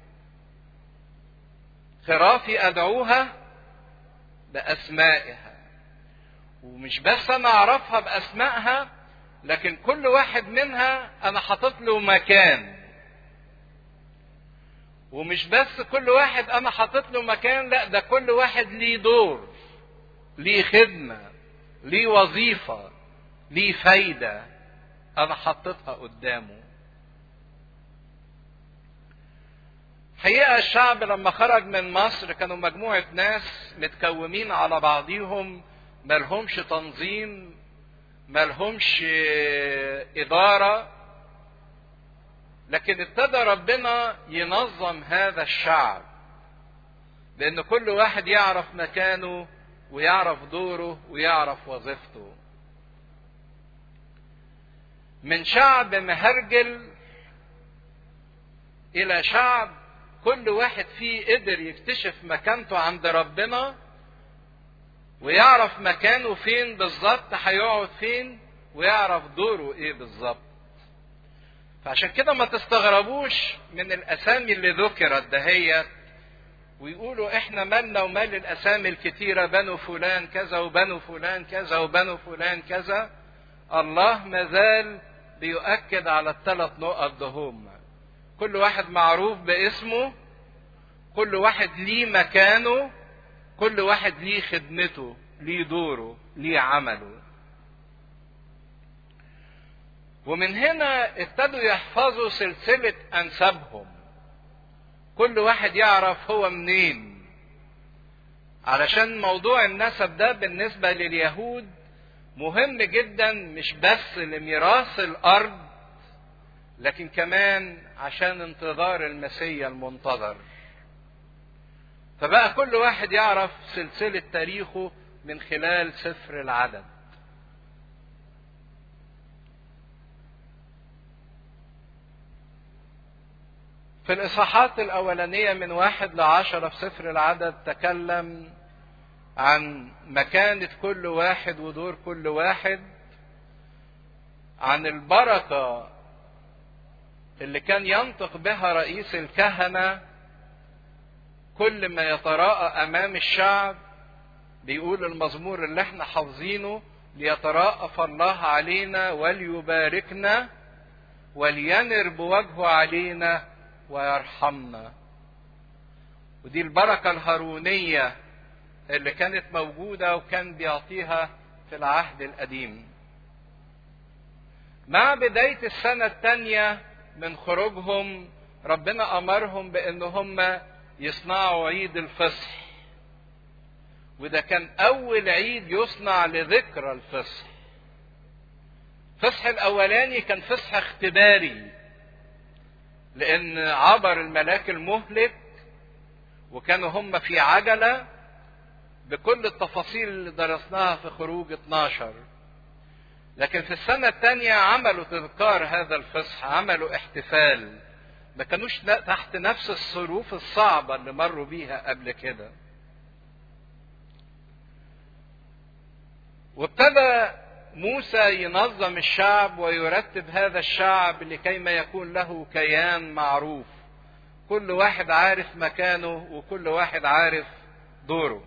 خرافي ادعوها باسمائها ومش بس انا اعرفها باسمائها لكن كل واحد منها انا حاطط له مكان ومش بس كل واحد انا حاطط له مكان لا ده كل واحد ليه دور ليه خدمه ليه وظيفه ليه فايده انا حطيتها قدامه حقيقة الشعب لما خرج من مصر كانوا مجموعة ناس متكومين على بعضيهم ملهمش تنظيم ملهمش إدارة لكن ابتدى ربنا ينظم هذا الشعب لأن كل واحد يعرف مكانه ويعرف دوره ويعرف وظيفته من شعب مهرجل إلى شعب كل واحد فيه قدر يكتشف مكانته عند ربنا ويعرف مكانه فين بالظبط هيقعد فين ويعرف دوره ايه بالظبط فعشان كده ما تستغربوش من الاسامي اللي ذكرت دهيت ويقولوا احنا مالنا ومال الاسامي الكتيره بنو فلان كذا وبنو فلان كذا وبنو فلان كذا الله مازال بيؤكد على الثلاث نقط دهم كل واحد معروف باسمه كل واحد ليه مكانه كل واحد ليه خدمته ليه دوره ليه عمله ومن هنا ابتدوا يحفظوا سلسلة أنسابهم كل واحد يعرف هو منين علشان موضوع النسب ده بالنسبة لليهود مهم جدا مش بس لميراث الأرض لكن كمان عشان انتظار المسيا المنتظر فبقى كل واحد يعرف سلسلة تاريخه من خلال سفر العدد في الإصحاحات الأولانية من واحد لعشرة في سفر العدد تكلم عن مكانة كل واحد ودور كل واحد عن البركة اللي كان ينطق بها رئيس الكهنة كل ما يتراءى أمام الشعب بيقول المزمور اللي احنا حافظينه ليتراءف الله علينا وليباركنا ولينر بوجهه علينا ويرحمنا ودي البركة الهارونية اللي كانت موجودة وكان بيعطيها في العهد القديم مع بداية السنة الثانية من خروجهم ربنا أمرهم بأن هم يصنعوا عيد الفصح وده كان أول عيد يصنع لذكرى الفصح الفصح الأولاني كان فصح اختباري لأن عبر الملاك المهلك وكانوا هم في عجلة بكل التفاصيل اللي درسناها في خروج 12 لكن في السنة الثانية عملوا تذكار هذا الفصح عملوا احتفال ما كانوش تحت نفس الظروف الصعبة اللي مروا بيها قبل كده وابتدى موسى ينظم الشعب ويرتب هذا الشعب لكي ما يكون له كيان معروف كل واحد عارف مكانه وكل واحد عارف دوره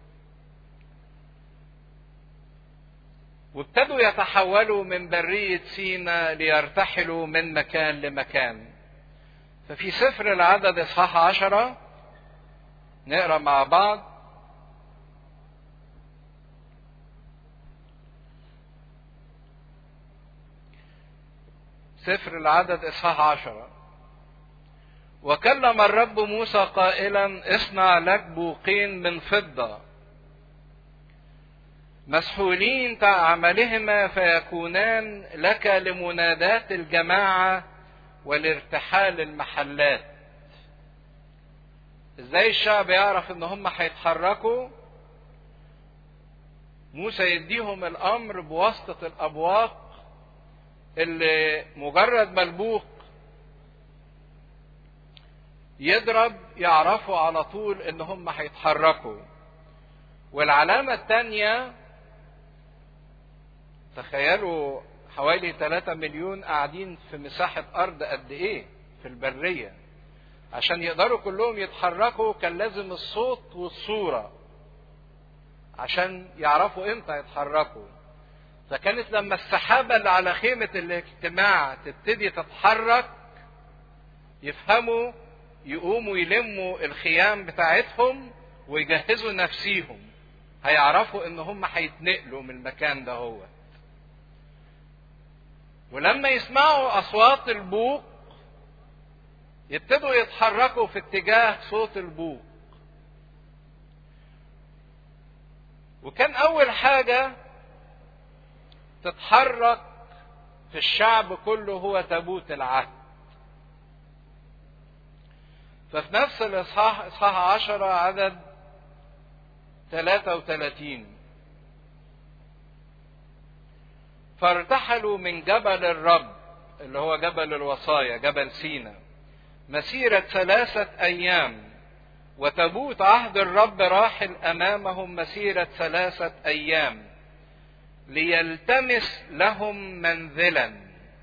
وابتدوا يتحولوا من برية سينا ليرتحلوا من مكان لمكان ففي سفر العدد اصحاح عشرة نقرا مع بعض سفر العدد اصحاح عشرة وكلم الرب موسى قائلا اصنع لك بوقين من فضة مسحولين كعملهما فيكونان لك لمنادات الجماعة والارتحال المحلات ازاي الشعب يعرف ان هم هيتحركوا موسى يديهم الامر بواسطة الابواق اللي مجرد ملبوق يضرب يعرفوا على طول ان هم هيتحركوا والعلامة الثانية تخيلوا حوالي 3 مليون قاعدين في مساحة أرض قد إيه في البرية عشان يقدروا كلهم يتحركوا كان لازم الصوت والصورة عشان يعرفوا امتى يتحركوا فكانت لما السحابة اللي على خيمة الاجتماع تبتدي تتحرك يفهموا يقوموا يلموا الخيام بتاعتهم ويجهزوا نفسيهم هيعرفوا ان هم هيتنقلوا من المكان ده هو ولما يسمعوا اصوات البوق يبتدوا يتحركوا في اتجاه صوت البوق وكان اول حاجه تتحرك في الشعب كله هو تابوت العهد ففي نفس الاصحاح اصحاح عشرة عدد 33 فارتحلوا من جبل الرب اللي هو جبل الوصايا جبل سينا مسيرة ثلاثة أيام وتابوت عهد الرب راحل أمامهم مسيرة ثلاثة أيام ليلتمس لهم منزلا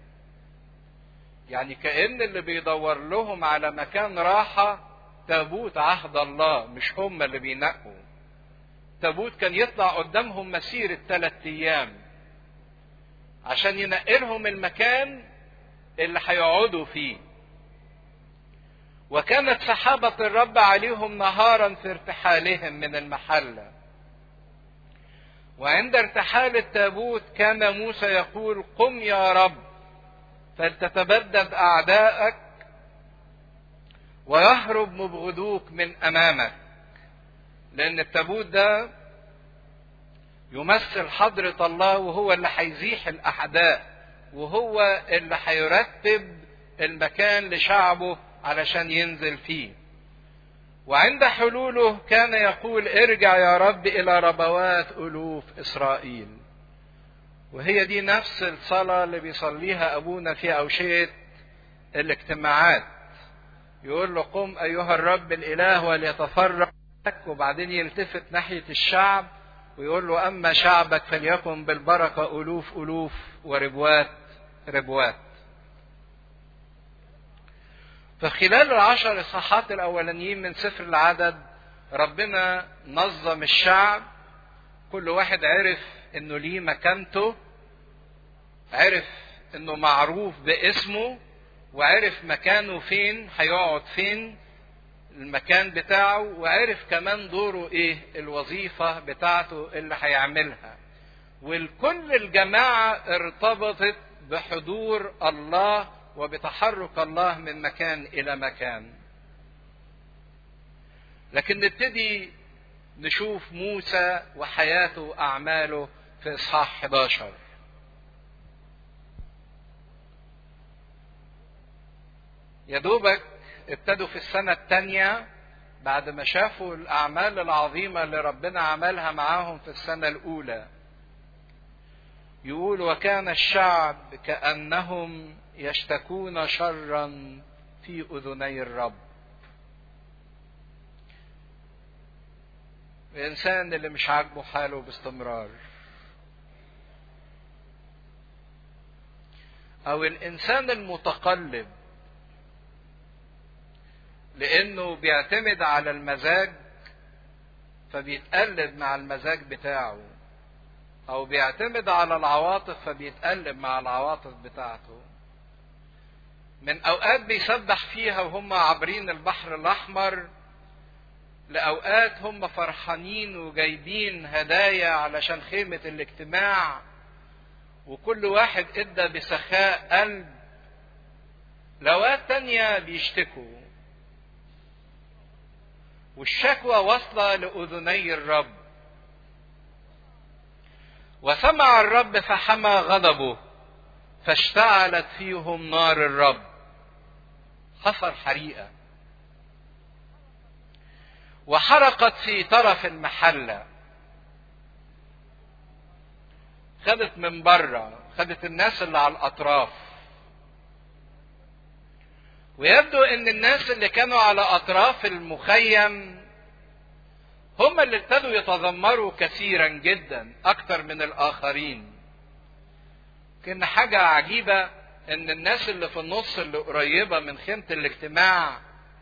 يعني كأن اللي بيدور لهم على مكان راحة تابوت عهد الله مش هم اللي بينقوا تابوت كان يطلع قدامهم مسيرة ثلاثة أيام عشان ينقلهم المكان اللي هيقعدوا فيه وكانت سحابة الرب عليهم نهارا في ارتحالهم من المحلة وعند ارتحال التابوت كان موسى يقول قم يا رب فلتتبدد أعداءك ويهرب مبغضوك من أمامك لأن التابوت ده يمثل حضرة الله وهو اللي هيزيح الأعداء وهو اللي هيرتب المكان لشعبه علشان ينزل فيه وعند حلوله كان يقول ارجع يا رب إلى ربوات ألوف إسرائيل وهي دي نفس الصلاة اللي بيصليها أبونا في أوشية الاجتماعات يقول له قم أيها الرب الإله وليتفرق وبعدين يلتفت ناحية الشعب ويقول له أما شعبك فليكن بالبركة ألوف ألوف وربوات ربوات فخلال العشر إصحاحات الأولانيين من سفر العدد ربنا نظم الشعب كل واحد عرف إنه ليه مكانته عرف إنه معروف باسمه وعرف مكانه فين هيقعد فين المكان بتاعه وعرف كمان دوره ايه الوظيفة بتاعته اللي هيعملها والكل الجماعة ارتبطت بحضور الله وبتحرك الله من مكان الى مكان لكن نبتدي نشوف موسى وحياته واعماله في اصحاح 11 يا دوبك ابتدوا في السنة الثانية بعد ما شافوا الأعمال العظيمة اللي ربنا عملها معاهم في السنة الأولى يقول وكان الشعب كأنهم يشتكون شرا في أذني الرب الإنسان اللي مش عاجبه حاله باستمرار أو الإنسان المتقلب لانه بيعتمد على المزاج فبيتقلب مع المزاج بتاعه او بيعتمد على العواطف فبيتقلب مع العواطف بتاعته من اوقات بيسبح فيها وهم عابرين البحر الاحمر لاوقات هم فرحانين وجايبين هدايا علشان خيمه الاجتماع وكل واحد ادى بسخاء قلب لاوقات تانية بيشتكوا والشكوى واصلة لأذني الرب وسمع الرب فحمى غضبه فاشتعلت فيهم نار الرب حصل حريقة وحرقت في طرف المحلة خدت من بره خدت الناس اللي على الأطراف ويبدو ان الناس اللي كانوا على اطراف المخيم هم اللي ابتدوا يتذمروا كثيرا جدا اكثر من الاخرين كان حاجة عجيبة ان الناس اللي في النص اللي قريبة من خيمة الاجتماع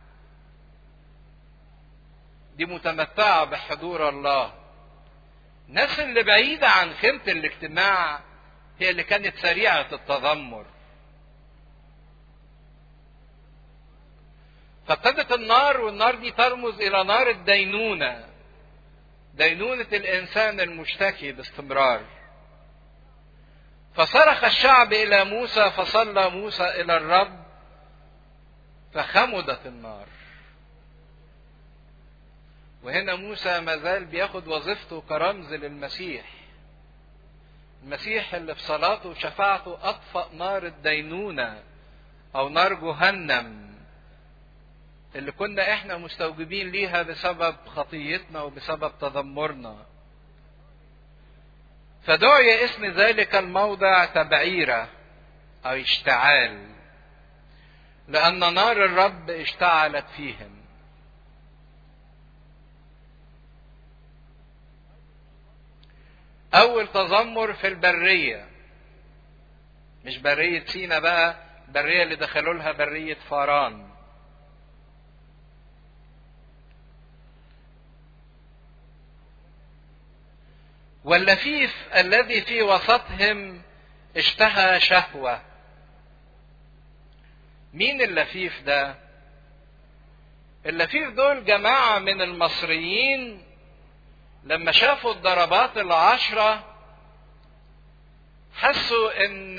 دي متمتعة بحضور الله الناس اللي بعيدة عن خيمة الاجتماع هي اللي كانت سريعة التذمر فابتدت النار والنار دي ترمز الى نار الدينونة دينونة الانسان المشتكي باستمرار فصرخ الشعب الى موسى فصلى موسى الى الرب فخمدت النار وهنا موسى ما زال بياخد وظيفته كرمز للمسيح المسيح اللي في صلاته وشفاعته اطفأ نار الدينونة او نار جهنم اللي كنا احنا مستوجبين ليها بسبب خطيتنا وبسبب تذمرنا فدعي اسم ذلك الموضع تبعيرة أو اشتعال لأن نار الرب اشتعلت فيهم أول تذمر في البرية مش برية سينا بقى البرية اللي دخلوا لها برية فاران واللفيف الذي في وسطهم اشتهى شهوة مين اللفيف ده اللفيف دول جماعة من المصريين لما شافوا الضربات العشرة حسوا ان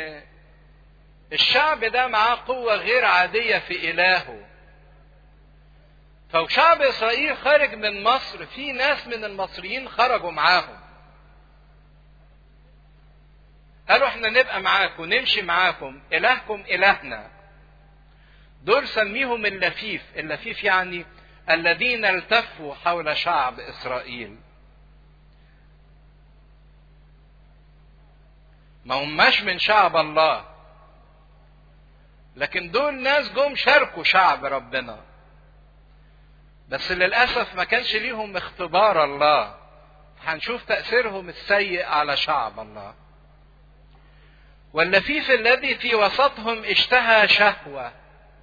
الشعب ده معاه قوة غير عادية في إلهه فشعب إسرائيل خارج من مصر في ناس من المصريين خرجوا معاهم قالوا احنا نبقى معاكم نمشي معاكم إلهكم إلهنا دول سميهم اللفيف اللفيف يعني الذين التفوا حول شعب إسرائيل ما هماش من شعب الله لكن دول ناس جم شاركوا شعب ربنا بس للأسف ما كانش ليهم اختبار الله هنشوف تأثيرهم السيء على شعب الله واللفيف الذي في وسطهم اشتهى شهوة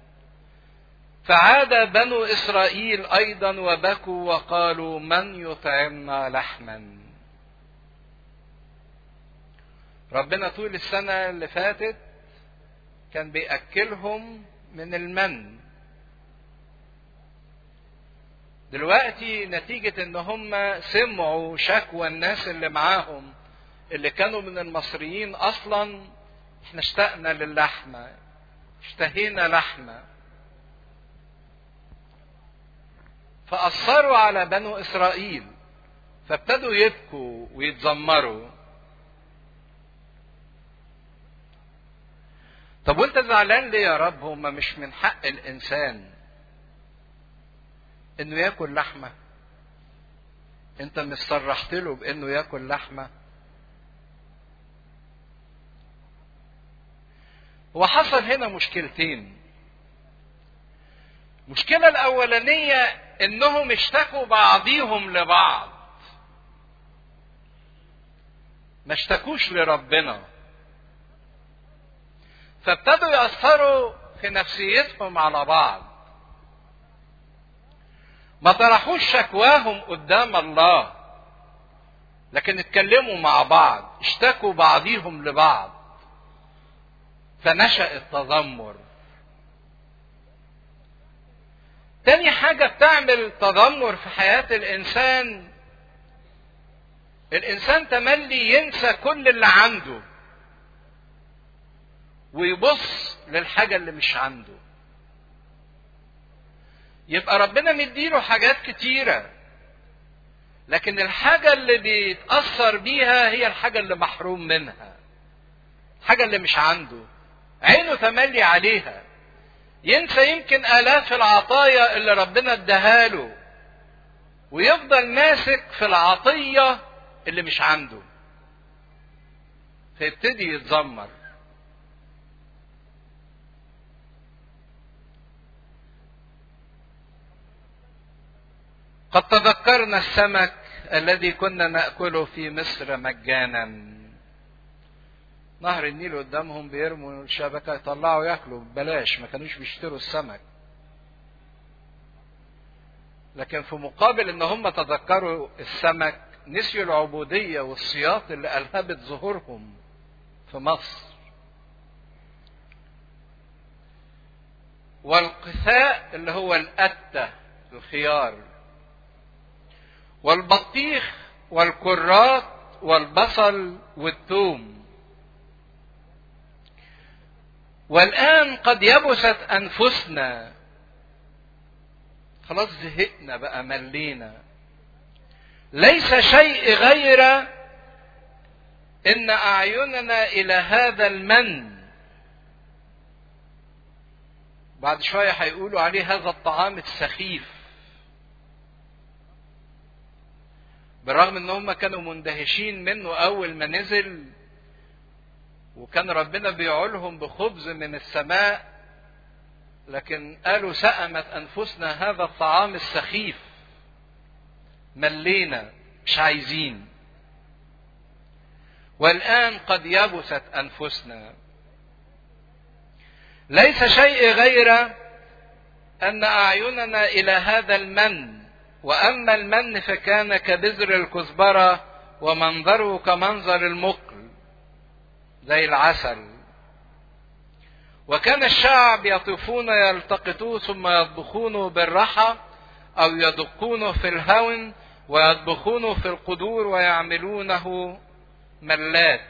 فعاد بنو إسرائيل أيضا وبكوا وقالوا من يطعمنا لحما ربنا طول السنة اللي فاتت كان بيأكلهم من المن دلوقتي نتيجة ان هم سمعوا شكوى الناس اللي معاهم اللي كانوا من المصريين اصلا احنا اشتقنا للحمة اشتهينا لحمة فأثروا على بنو إسرائيل فابتدوا يبكوا ويتذمروا طب وانت زعلان ليه يا رب هما مش من حق الإنسان انه ياكل لحمة انت مش صرحت له بانه ياكل لحمة وحصل هنا مشكلتين المشكلة الأولانية إنهم اشتكوا بعضيهم لبعض ما اشتكوش لربنا فابتدوا يأثروا في نفسيتهم على بعض ما طرحوش شكواهم قدام الله لكن اتكلموا مع بعض اشتكوا بعضيهم لبعض فنشأ التذمر تاني حاجة بتعمل تذمر في حياة الإنسان الإنسان تملي ينسى كل اللي عنده ويبص للحاجة اللي مش عنده يبقى ربنا مديله حاجات كتيرة لكن الحاجة اللي بيتأثر بيها هي الحاجة اللي محروم منها الحاجة اللي مش عنده عينه تملي عليها ينسى يمكن آلاف العطايا اللي ربنا اداها له ويفضل ماسك في العطية اللي مش عنده فيبتدي يتذمر قد تذكرنا السمك الذي كنا ناكله في مصر مجانا نهر النيل قدامهم بيرموا الشبكه يطلعوا ياكلوا ببلاش ما كانوش بيشتروا السمك لكن في مقابل ان هم تذكروا السمك نسيوا العبوديه والسياط اللي الهبت ظهورهم في مصر والقثاء اللي هو الأتة الخيار والبطيخ والكرات والبصل والثوم والآن قد يبست أنفسنا خلاص زهقنا بقى ملينا ليس شيء غير ان اعيننا الى هذا المن بعد شويه هيقولوا عليه هذا الطعام السخيف بالرغم ان هم كانوا مندهشين منه اول ما نزل وكان ربنا بيعولهم بخبز من السماء لكن قالوا سأمت أنفسنا هذا الطعام السخيف ملينا مش عايزين والآن قد يبست أنفسنا ليس شيء غير أن أعيننا إلى هذا المن وأما المن فكان كبذر الكزبرة ومنظره كمنظر المقل زي العسل وكان الشعب يطوفون يلتقطوه ثم يطبخونه بالرحى أو يدقونه في الهون ويطبخونه في القدور ويعملونه ملات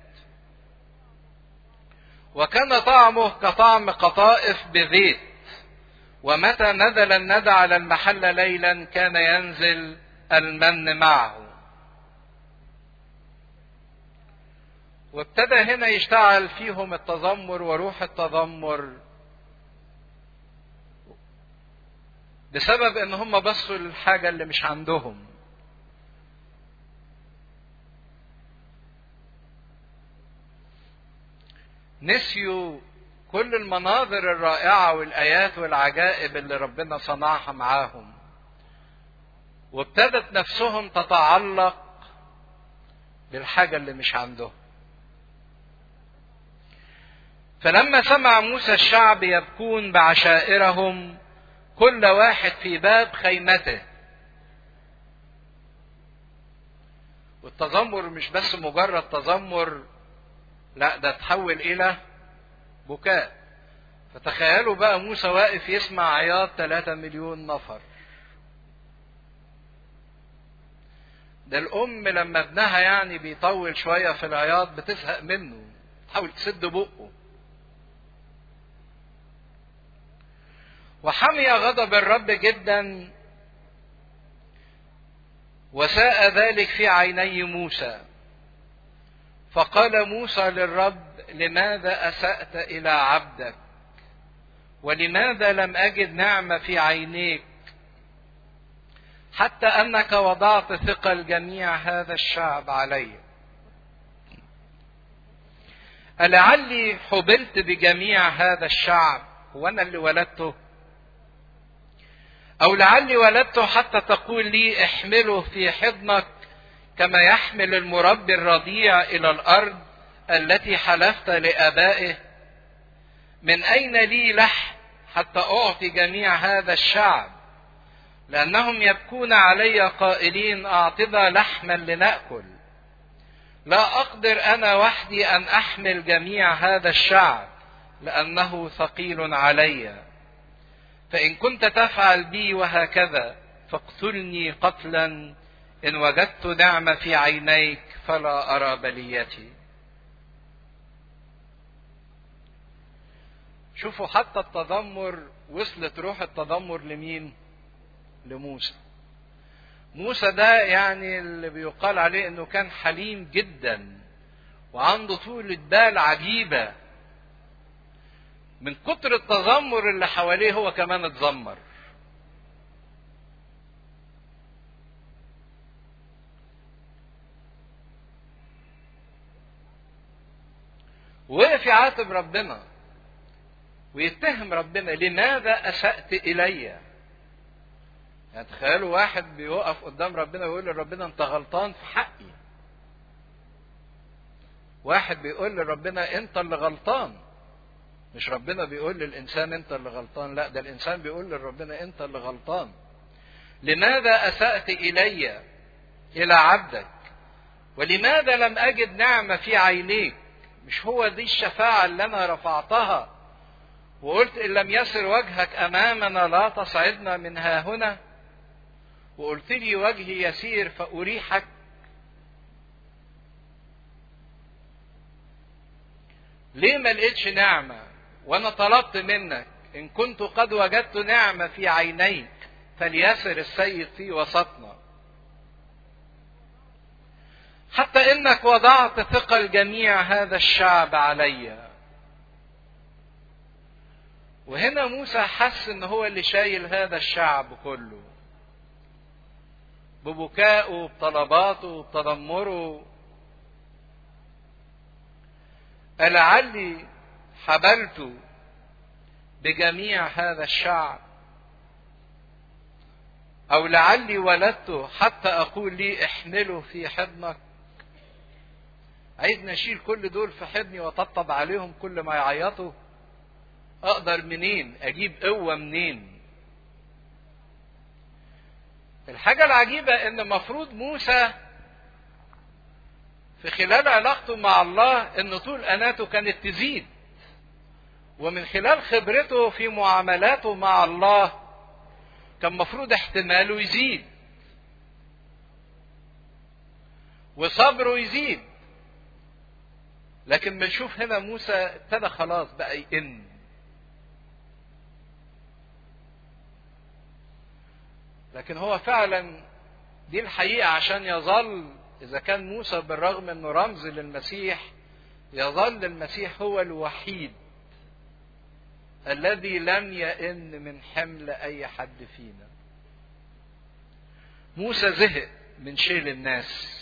وكان طعمه كطعم قطائف بزيت ومتى نزل الندى على المحل ليلا كان ينزل المن معه وابتدى هنا يشتعل فيهم التذمر وروح التذمر بسبب ان هم بصوا للحاجه اللي مش عندهم نسيوا كل المناظر الرائعه والايات والعجائب اللي ربنا صنعها معاهم وابتدت نفسهم تتعلق بالحاجه اللي مش عندهم فلما سمع موسى الشعب يبكون بعشائرهم كل واحد في باب خيمته والتذمر مش بس مجرد تذمر لا ده تحول الى بكاء فتخيلوا بقى موسى واقف يسمع عياط 3 مليون نفر ده الام لما ابنها يعني بيطول شويه في العياط بتزهق منه تحاول تسد بقه وحمي غضب الرب جدا وساء ذلك في عيني موسى فقال موسى للرب لماذا اسات الى عبدك ولماذا لم اجد نعمه في عينيك حتى انك وضعت ثقل جميع هذا الشعب علي ألعلي حبلت بجميع هذا الشعب وانا اللي ولدته أو لعلي ولدته حتى تقول لي احمله في حضنك كما يحمل المربي الرضيع إلى الأرض التي حلفت لآبائه من أين لي لحم حتى أعطي جميع هذا الشعب لأنهم يبكون علي قائلين أعطنا لحما لنأكل لا أقدر أنا وحدي أن أحمل جميع هذا الشعب لأنه ثقيل عليّ فإن كنت تفعل بي وهكذا فاقتلني قتلا إن وجدت نعمة في عينيك فلا أرى بليتي. شوفوا حتى التذمر وصلت روح التذمر لمين؟ لموسى. موسى ده يعني اللي بيقال عليه انه كان حليم جدا وعنده طولة بال عجيبة من كتر التذمر اللي حواليه هو كمان اتذمر وقف يعاتب ربنا ويتهم ربنا لماذا اسات الي يعني تخيلوا واحد بيوقف قدام ربنا ويقول لربنا انت غلطان في حقي واحد بيقول لربنا انت اللي غلطان مش ربنا بيقول للانسان انت اللي غلطان لا ده الانسان بيقول لربنا انت اللي غلطان لماذا اسات الي الى عبدك ولماذا لم اجد نعمه في عينيك مش هو دي الشفاعه اللي انا رفعتها وقلت ان لم يسر وجهك امامنا لا تصعدنا من ها هنا وقلت لي وجهي يسير فاريحك ليه ما لقيتش نعمه وانا طلبت منك ان كنت قد وجدت نعمه في عينيك فليسر السيد في وسطنا حتى انك وضعت ثقل جميع هذا الشعب علي وهنا موسى حس ان هو اللي شايل هذا الشعب كله ببكائه بطلباته بتذمره ألعلي حبلت بجميع هذا الشعب أو لعلي ولدت حتى أقول لي احمله في حضنك عايزني أشيل كل دول في حضني وأطبطب عليهم كل ما يعيطوا أقدر منين أجيب قوة منين الحاجة العجيبة إن مفروض موسى في خلال علاقته مع الله إن طول أناته كانت تزيد ومن خلال خبرته في معاملاته مع الله كان مفروض احتماله يزيد وصبره يزيد لكن بنشوف هنا موسى ابتدى خلاص بقى يئن لكن هو فعلا دي الحقيقة عشان يظل إذا كان موسى بالرغم أنه رمز للمسيح يظل المسيح هو الوحيد الذي لم يئن من حمل أي حد فينا موسى زهق من شيل الناس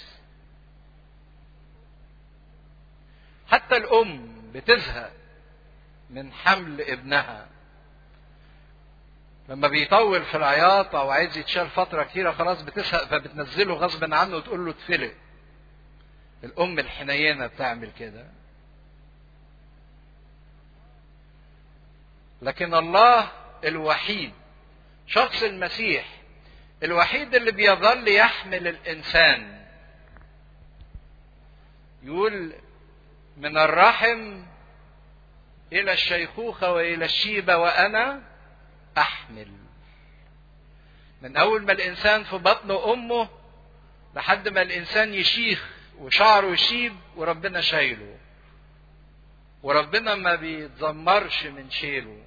حتى الأم بتزهق من حمل ابنها لما بيطول في العياط او عايز يتشال فتره كتيره خلاص بتزهق فبتنزله غصب عنه وتقول له اتفلق الام الحنينه بتعمل كده لكن الله الوحيد شخص المسيح الوحيد اللي بيظل يحمل الانسان يقول من الرحم الى الشيخوخه والى الشيبه وانا احمل من اول ما الانسان في بطن امه لحد ما الانسان يشيخ وشعره يشيب وربنا شايله وربنا ما بيتذمرش من شيله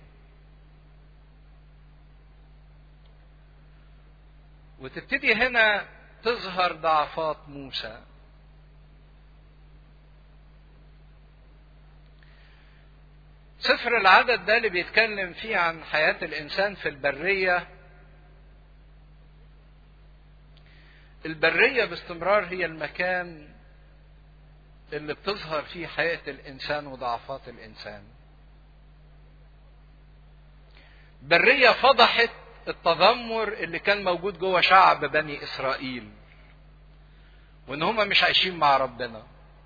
وتبتدي هنا تظهر ضعفات موسى سفر العدد ده اللي بيتكلم فيه عن حياة الإنسان في البرية البرية باستمرار هي المكان اللي بتظهر فيه حياة الإنسان وضعفات الإنسان برية فضحت التذمر اللي كان موجود جوه شعب بني إسرائيل وإن هما مش عايشين مع ربنا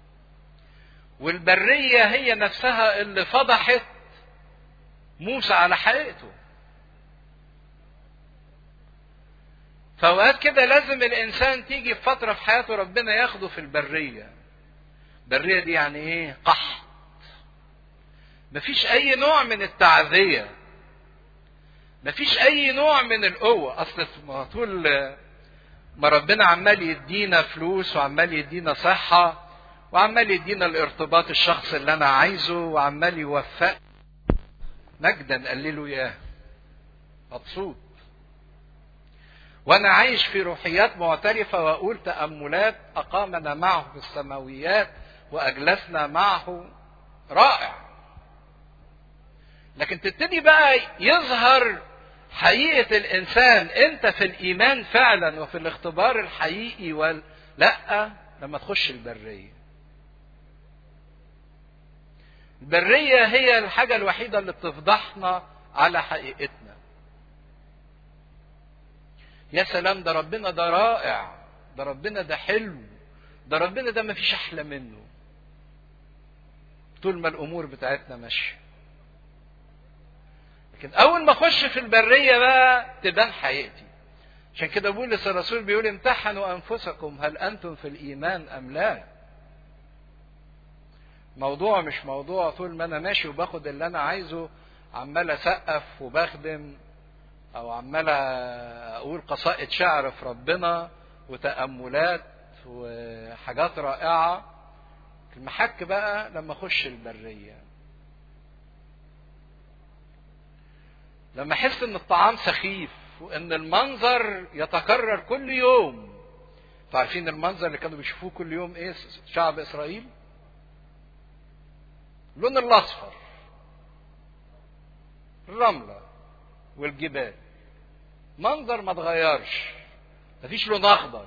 والبرية هي نفسها اللي فضحت موسى على حقيقته فأوقات كده لازم الإنسان تيجي في فترة في حياته ربنا ياخده في البرية البرية دي يعني إيه؟ قحط مفيش أي نوع من التعذية مفيش أي نوع من القوة أصل طول ما ربنا عمال يدينا فلوس وعمال يدينا صحة وعمال يدينا الارتباط الشخص اللي انا عايزه وعمال يوفق مجدا قللوا اياه مبسوط وانا عايش في روحيات معترفة واقول تأملات اقامنا معه في السماويات واجلسنا معه رائع لكن تبتدي بقى يظهر حقيقة الانسان انت في الايمان فعلا وفي الاختبار الحقيقي ولا لا لما تخش البريه البرية هي الحاجة الوحيدة اللي بتفضحنا على حقيقتنا. يا سلام ده ربنا ده رائع ده ربنا ده حلو ده ربنا ده مفيش احلى منه طول ما الامور بتاعتنا ماشيه لكن اول ما اخش في البريه بقى تبان حقيقتي عشان كده بولس الرسول بيقول امتحنوا انفسكم هل انتم في الايمان ام لا موضوع مش موضوع طول ما انا ماشي وباخد اللي انا عايزه عمال اسقف وبخدم او عمال اقول قصائد شعر في ربنا وتاملات وحاجات رائعه المحك بقى لما اخش البريه لما احس ان الطعام سخيف وان المنظر يتكرر كل يوم عارفين المنظر اللي كانوا بيشوفوه كل يوم ايه شعب اسرائيل اللون الاصفر الرمله والجبال منظر ما اتغيرش مفيش لون اخضر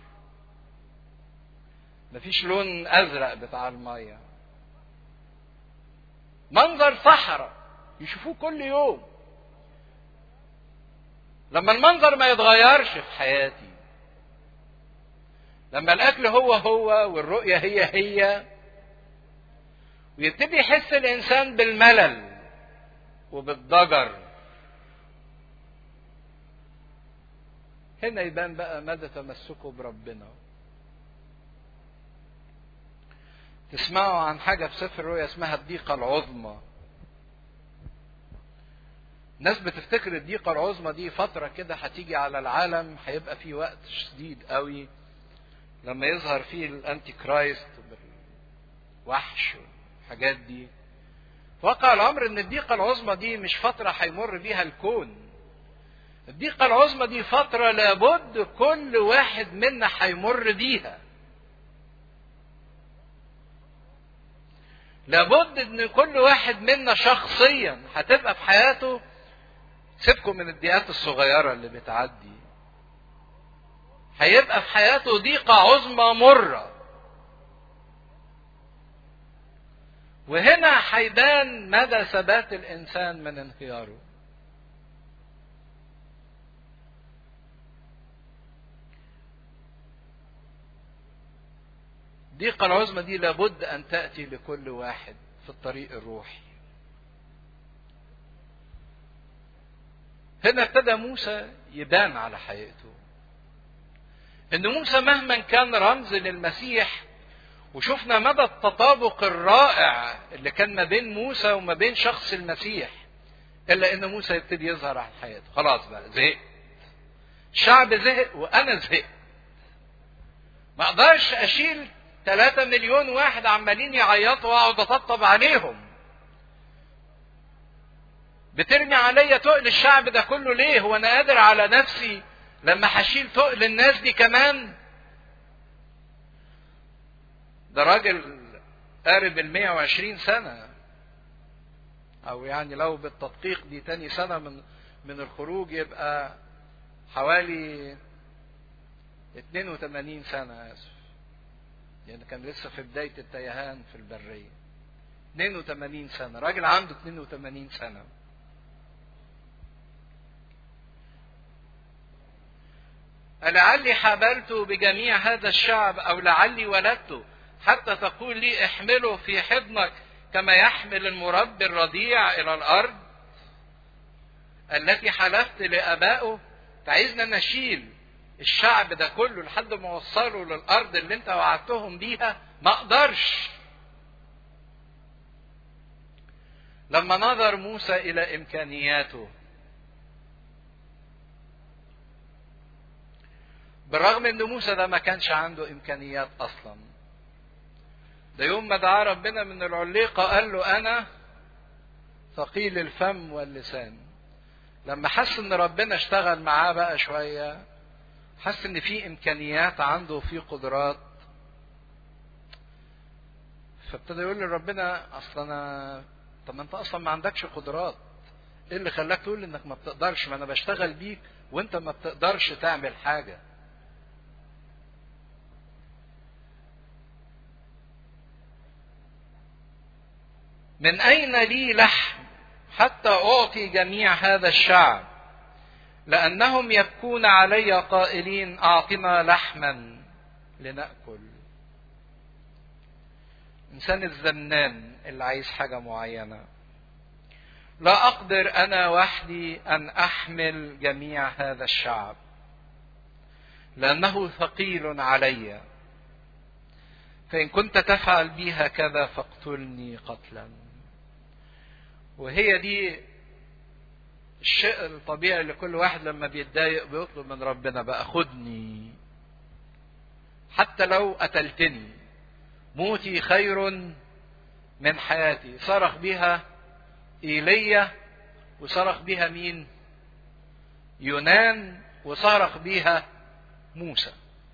مفيش لون ازرق بتاع الميه منظر صحراء يشوفوه كل يوم لما المنظر ما يتغيرش في حياتي لما الاكل هو هو والرؤيه هي هي ويبتدي يحس الانسان بالملل وبالضجر هنا يبان بقى مدى تمسكه بربنا تسمعوا عن حاجة في سفر الرؤيا اسمها الضيقة العظمى ناس بتفتكر الضيقة العظمى دي فترة كده هتيجي على العالم هيبقى في وقت شديد قوي لما يظهر فيه الانتي كرايست والوحش والحاجات دي وقع الامر ان الضيقة العظمى دي مش فترة هيمر بيها الكون الضيقة العظمى دي فترة لابد كل واحد منا هيمر بيها لابد ان كل واحد منا شخصيا هتبقى في حياته سيبكم من الضيقات الصغيرة اللي بتعدي هيبقى في حياته ضيقة عظمى مرة وهنا هيبان مدى ثبات الإنسان من انهياره الضيقة العظمى دي لابد أن تأتي لكل واحد في الطريق الروحي هنا ابتدى موسى يبان على حقيقته ان موسى مهما كان رمز للمسيح وشفنا مدى التطابق الرائع اللي كان ما بين موسى وما بين شخص المسيح الا ان موسى يبتدي يظهر على حياته خلاص بقى زهقت الشعب زهق وانا زهقت ما اقدرش اشيل 3 مليون واحد عمالين يعيطوا واقعد اطبطب عليهم بترمي عليا تقل الشعب ده كله ليه هو انا قادر على نفسي لما هشيل تقل الناس دي كمان ده راجل قارب ال 120 سنة أو يعني لو بالتدقيق دي تاني سنة من من الخروج يبقى حوالي 82 سنة آسف يعني كان لسه في بداية التيهان في البرية 82 سنة راجل عنده 82 سنة ألعلي حبلت بجميع هذا الشعب أو لعلي ولدت حتى تقول لي احمله في حضنك كما يحمل المربي الرضيع إلى الأرض التي حلفت لآبائه عايزنا نشيل الشعب ده كله لحد ما وصلوا للأرض اللي أنت وعدتهم بيها ما أقدرش لما نظر موسى إلى إمكانياته بالرغم ان موسى ده ما كانش عنده امكانيات اصلا ده يوم ما دعا ربنا من العليقه قال له انا ثقيل الفم واللسان لما حس ان ربنا اشتغل معاه بقى شويه حس ان في امكانيات عنده وفي قدرات فابتدى يقول لربنا اصل انا طب ما انت اصلا ما عندكش قدرات ايه اللي خلاك تقول انك ما بتقدرش ما انا بشتغل بيك وانت ما بتقدرش تعمل حاجه من أين لي لحم حتى أعطي جميع هذا الشعب لأنهم يبكون علي قائلين أعطنا لحما لنأكل إنسان الزنان اللي عايز حاجة معينة لا أقدر أنا وحدي أن أحمل جميع هذا الشعب لأنه ثقيل علي فإن كنت تفعل بي هكذا فاقتلني قتلا وهي دي الشيء الطبيعي لكل واحد لما بيتضايق بيطلب من ربنا بقى خدني حتى لو قتلتني موتي خير من حياتي صرخ بها ايليا وصرخ بها مين يونان وصرخ بها موسى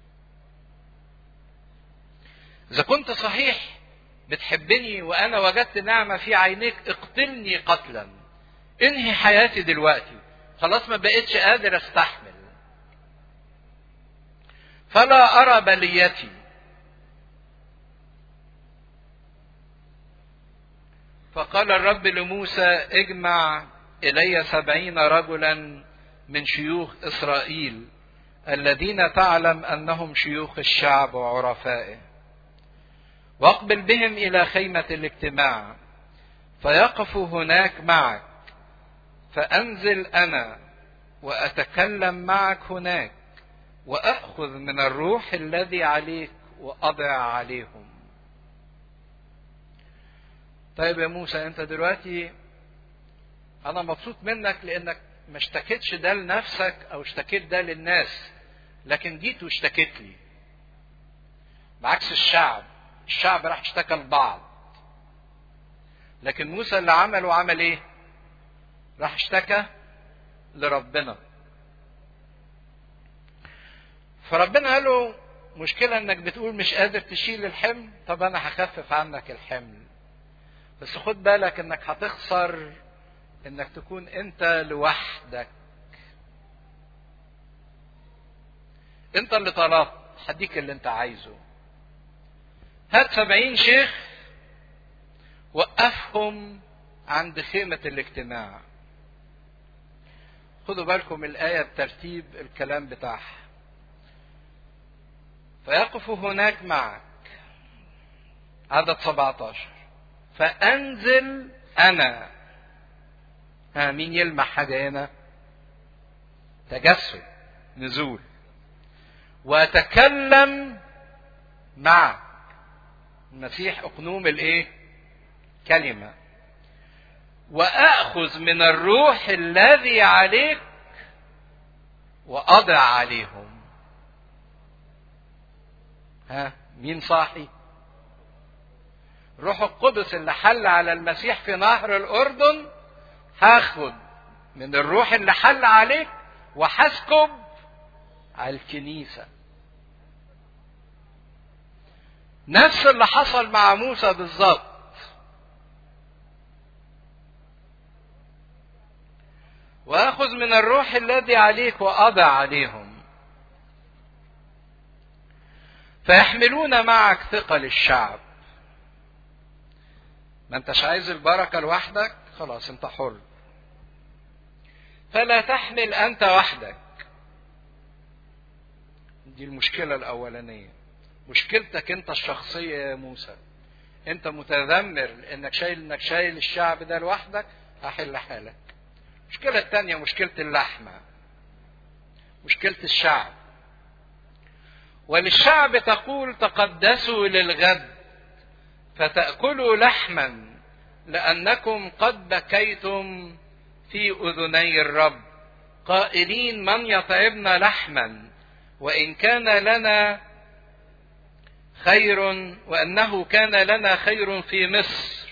اذا كنت صحيح بتحبني وانا وجدت نعمه في عينيك اقتلني قتلا انهي حياتي دلوقتي خلاص ما بقتش قادر استحمل فلا ارى بليتي فقال الرب لموسى اجمع الي سبعين رجلا من شيوخ اسرائيل الذين تعلم انهم شيوخ الشعب وعرفائه واقبل بهم الى خيمه الاجتماع فيقفوا هناك معك فانزل انا واتكلم معك هناك واخذ من الروح الذي عليك واضع عليهم طيب يا موسى انت دلوقتي انا مبسوط منك لانك ما اشتكيتش ده لنفسك او اشتكيت ده للناس لكن جيت واشتكيت لي بعكس الشعب الشعب راح اشتكى لبعض لكن موسى اللي عمله عمل ايه راح اشتكى لربنا فربنا قال له مشكلة انك بتقول مش قادر تشيل الحمل طب انا هخفف عنك الحمل بس خد بالك انك هتخسر انك تكون انت لوحدك انت اللي طلبت هديك اللي انت عايزه هات سبعين شيخ وقفهم عند خيمة الاجتماع خدوا بالكم الآية بترتيب الكلام بتاعها فيقف هناك معك عدد 17 فأنزل أنا ها مين يلمح حاجة هنا تجسد نزول وأتكلم معك المسيح أقنوم الإيه كلمة وأخذ من الروح الذي عليك وأضع عليهم ها مين صاحي روح القدس اللي حل على المسيح في نهر الأردن هاخد من الروح اللي حل عليك وهسكب على الكنيسة نفس اللي حصل مع موسى بالظبط واخذ من الروح الذي عليك واضع عليهم فيحملون معك ثقل الشعب ما انتش عايز البركه لوحدك خلاص انت حر فلا تحمل انت وحدك دي المشكله الاولانيه مشكلتك انت الشخصيه يا موسى انت متذمر انك شايل انك شايل الشعب ده لوحدك هحل حالك المشكلة الثانية مشكلة اللحمة مشكلة الشعب وللشعب تقول تقدسوا للغد فتأكلوا لحما لأنكم قد بكيتم في أذني الرب قائلين من يطعمنا لحما وإن كان لنا خير وأنه كان لنا خير في مصر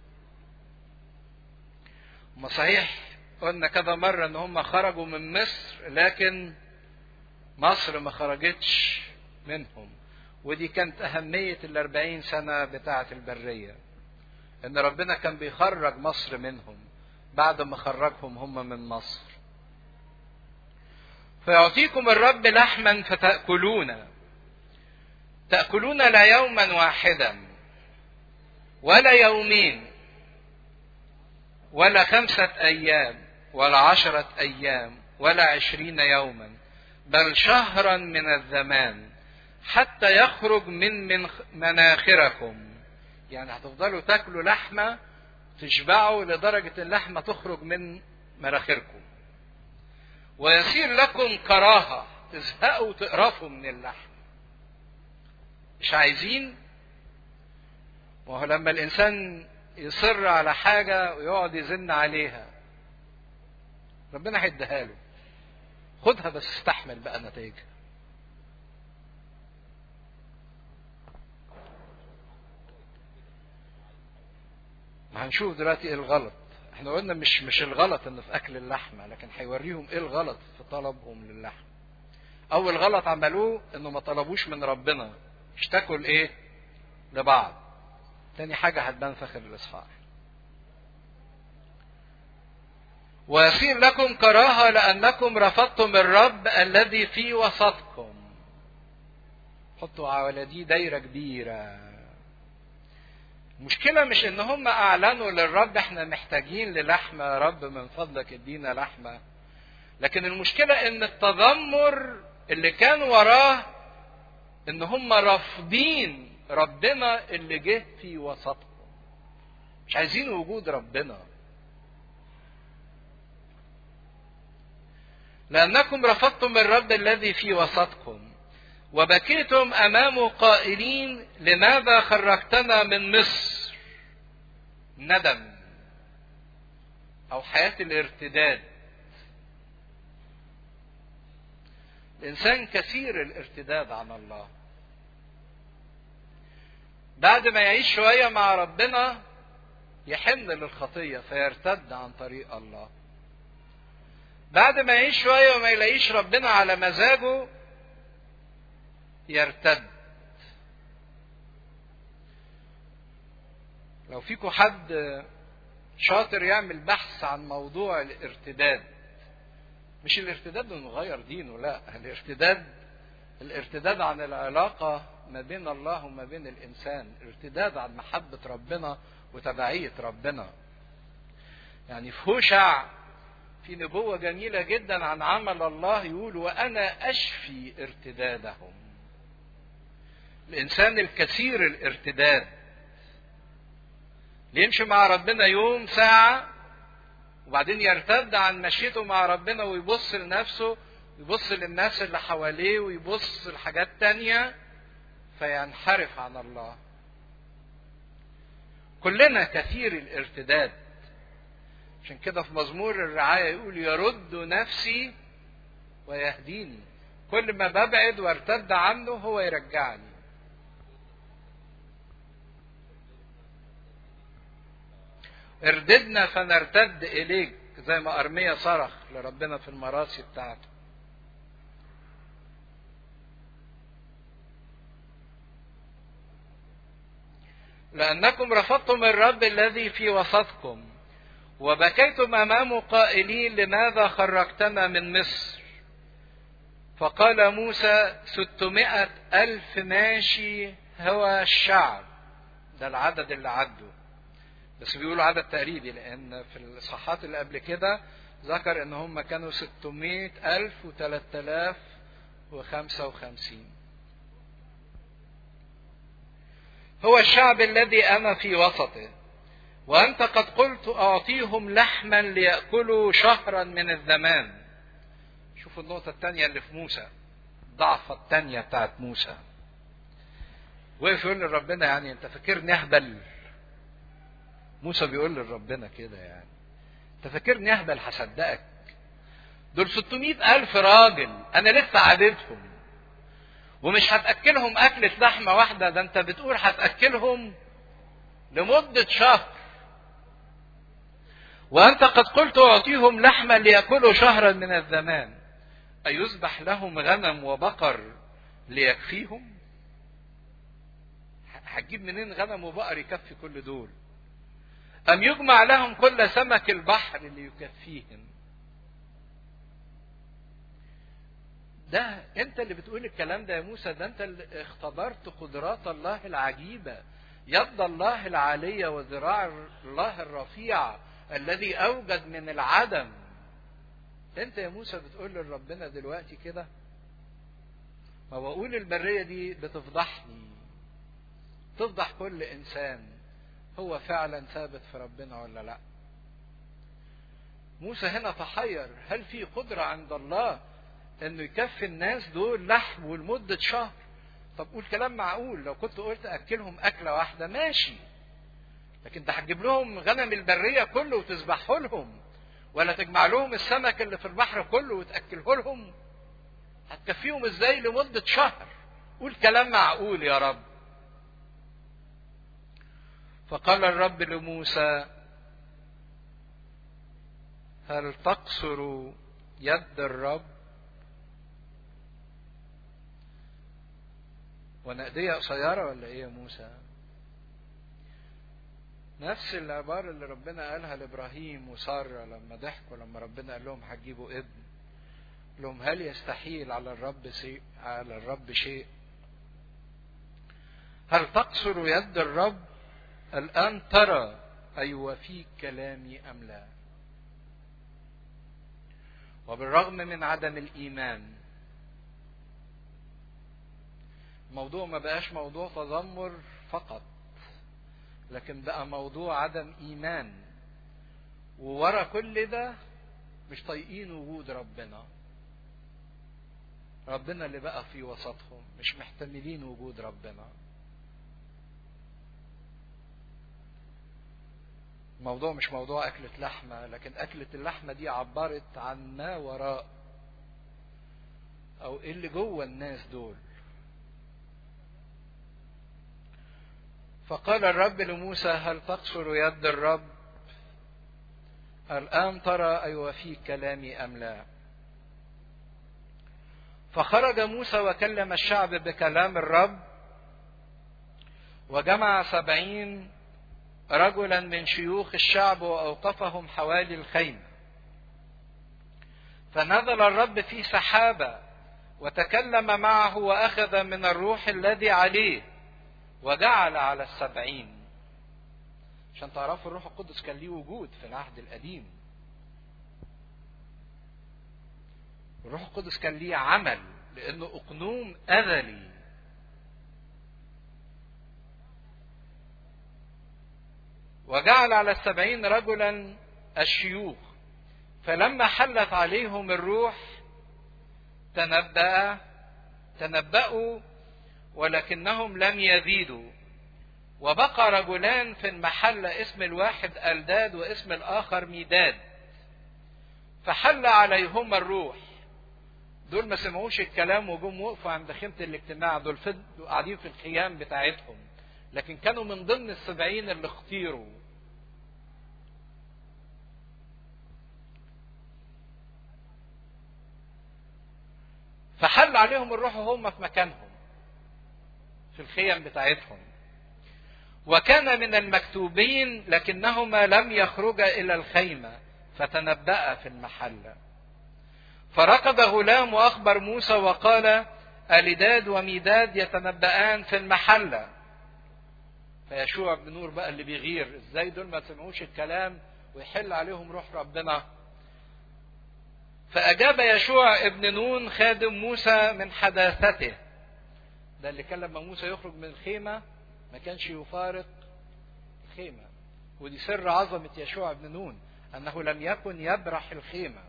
ما صحيح قلنا كذا مرة ان هم خرجوا من مصر لكن مصر ما خرجتش منهم ودي كانت أهمية الأربعين سنة بتاعة البرية إن ربنا كان بيخرج مصر منهم بعد ما خرجهم هم من مصر فيعطيكم الرب لحما فتأكلون تأكلون لا يوما واحدا ولا يومين ولا خمسة أيام ولا عشرة أيام ولا عشرين يوما بل شهرا من الزمان حتى يخرج من, من مناخركم يعني هتفضلوا تاكلوا لحمة تشبعوا لدرجة اللحمة تخرج من مراخركم ويصير لكم كراهة تزهقوا وتقرفوا من اللحم مش عايزين وهو لما الإنسان يصر على حاجة ويقعد يزن عليها ربنا هيديها له خدها بس استحمل بقى نتائجها هنشوف دلوقتي ايه الغلط احنا قلنا مش مش الغلط ان في اكل اللحمه لكن هيوريهم ايه الغلط في طلبهم للحم اول غلط عملوه انه ما طلبوش من ربنا اشتكوا لايه لبعض تاني حاجه هتبان في اخر الاصحاح ويصير لكم كراهه لانكم رفضتم الرب الذي في وسطكم حطوا على دي دايره كبيره المشكلة مش ان هم اعلنوا للرب احنا محتاجين للحمة يا رب من فضلك ادينا لحمة لكن المشكلة ان التذمر اللي كان وراه ان هم رافضين ربنا اللي جه في وسطهم مش عايزين وجود ربنا لأنكم رفضتم الرب الذي في وسطكم وبكيتم امامه قائلين لماذا خرجتنا من مصر ندم او حياه الارتداد الانسان كثير الارتداد عن الله بعد ما يعيش شويه مع ربنا يحن للخطيه فيرتد عن طريق الله بعد ما يعيش شويه وما يلاقيش ربنا على مزاجه يرتد لو فيكم حد شاطر يعمل بحث عن موضوع الارتداد مش الارتداد انه غير دينه لا الارتداد الارتداد عن العلاقة ما بين الله وما بين الإنسان ارتداد عن محبة ربنا وتبعية ربنا يعني في هوشع في نبوة جميلة جدا عن عمل الله يقول وأنا أشفي ارتدادهم الإنسان الكثير الارتداد يمشي مع ربنا يوم ساعة وبعدين يرتد عن مشيته مع ربنا ويبص لنفسه ويبص للناس اللي حواليه ويبص لحاجات تانية فينحرف عن الله كلنا كثير الارتداد عشان كده في مزمور الرعاية يقول يرد نفسي ويهديني كل ما ببعد وارتد عنه هو يرجعني ارددنا فنرتد اليك زي ما ارميا صرخ لربنا في المراسي بتاعته لانكم رفضتم الرب الذي في وسطكم وبكيتم امامه قائلين لماذا خرجتنا من مصر فقال موسى ستمائة ألف ماشي هو الشعب ده العدد اللي عدوا بس بيقولوا عدد تقريبي لأن في الإصحاحات اللي قبل كده ذكر إن هم كانوا 600 ألف و3000 وخمسة وخمسين هو الشعب الذي أنا في وسطه وأنت قد قلت أعطيهم لحما ليأكلوا شهرا من الزمان شوفوا النقطة الثانية اللي في موسى الضعفة الثانية بتاعت موسى وقف يقول لربنا يعني أنت فاكرني أهبل موسى بيقول لربنا كده يعني انت فاكرني اهبل هصدقك دول 600 ألف راجل أنا لسه عددهم ومش هتأكلهم أكلة لحمة واحدة ده أنت بتقول هتأكلهم لمدة شهر وأنت قد قلت أعطيهم لحما ليأكلوا شهرا من الزمان أيذبح لهم غنم وبقر ليكفيهم هتجيب منين غنم وبقر يكفي كل دول أم يجمع لهم كل سمك البحر ليكفيهم ده انت اللي بتقول الكلام ده يا موسى ده انت اللي اختبرت قدرات الله العجيبة يد الله العالية وذراع الله الرفيع الذي اوجد من العدم انت يا موسى بتقول لربنا دلوقتي كده ما بقول البرية دي بتفضحني تفضح كل انسان هو فعلا ثابت في ربنا ولا لا موسى هنا تحير هل في قدرة عند الله انه يكفي الناس دول لحم ولمدة شهر طب قول كلام معقول لو كنت قلت اكلهم اكلة واحدة ماشي لكن ده هتجيب لهم غنم البرية كله وتذبحه لهم ولا تجمع لهم السمك اللي في البحر كله وتأكله لهم هتكفيهم ازاي لمدة شهر قول كلام معقول يا رب فقال الرب لموسى هل تقصر يد الرب وانا ايديا قصيره ولا ايه يا موسى نفس العبارة اللي ربنا قالها لإبراهيم وسارة لما ضحكوا لما ربنا قال لهم هتجيبوا ابن لهم هل يستحيل على الرب شيء على الرب شيء هل تقصر يد الرب الآن ترى أيوفيك كلامي أم لا وبالرغم من عدم الإيمان الموضوع ما بقاش موضوع تذمر فقط لكن بقى موضوع عدم ايمان وورا كل ده مش طايقين وجود ربنا ربنا اللي بقى في وسطهم مش محتملين وجود ربنا الموضوع مش موضوع أكلة لحمة لكن أكلة اللحمة دي عبرت عن ما وراء أو إيه اللي جوه الناس دول فقال الرب لموسى هل تقصر يد الرب الآن ترى أيوفي كلامي أم لا فخرج موسى وكلم الشعب بكلام الرب وجمع سبعين رجلا من شيوخ الشعب وأوقفهم حوالي الخيمة فنزل الرب في سحابة وتكلم معه وأخذ من الروح الذي عليه وجعل على السبعين عشان تعرفوا الروح القدس كان ليه وجود في العهد القديم الروح القدس كان ليه عمل لانه اقنوم ازلي وجعل على السبعين رجلا الشيوخ فلما حلت عليهم الروح تنبأ تنبأوا ولكنهم لم يزيدوا وبقى رجلان في المحل اسم الواحد ألداد واسم الآخر ميداد فحل عليهما الروح دول ما سمعوش الكلام وجم وقفوا عند خيمة الاجتماع دول فضلوا قاعدين في الخيام بتاعتهم لكن كانوا من ضمن السبعين اللي اختيروا فحل عليهم الروح وهم في مكانهم في الخيم بتاعتهم وكان من المكتوبين لكنهما لم يخرجا الى الخيمه فتنبأ في المحل فركض غلام واخبر موسى وقال الداد وميداد يتنبأان في المحله فيشوع بن نور بقى اللي بيغير ازاي دول ما سمعوش الكلام ويحل عليهم روح ربنا فأجاب يشوع ابن نون خادم موسى من حداثته ده اللي كان لما موسى يخرج من الخيمة ما كانش يفارق الخيمة ودي سر عظمة يشوع بن نون أنه لم يكن يبرح الخيمة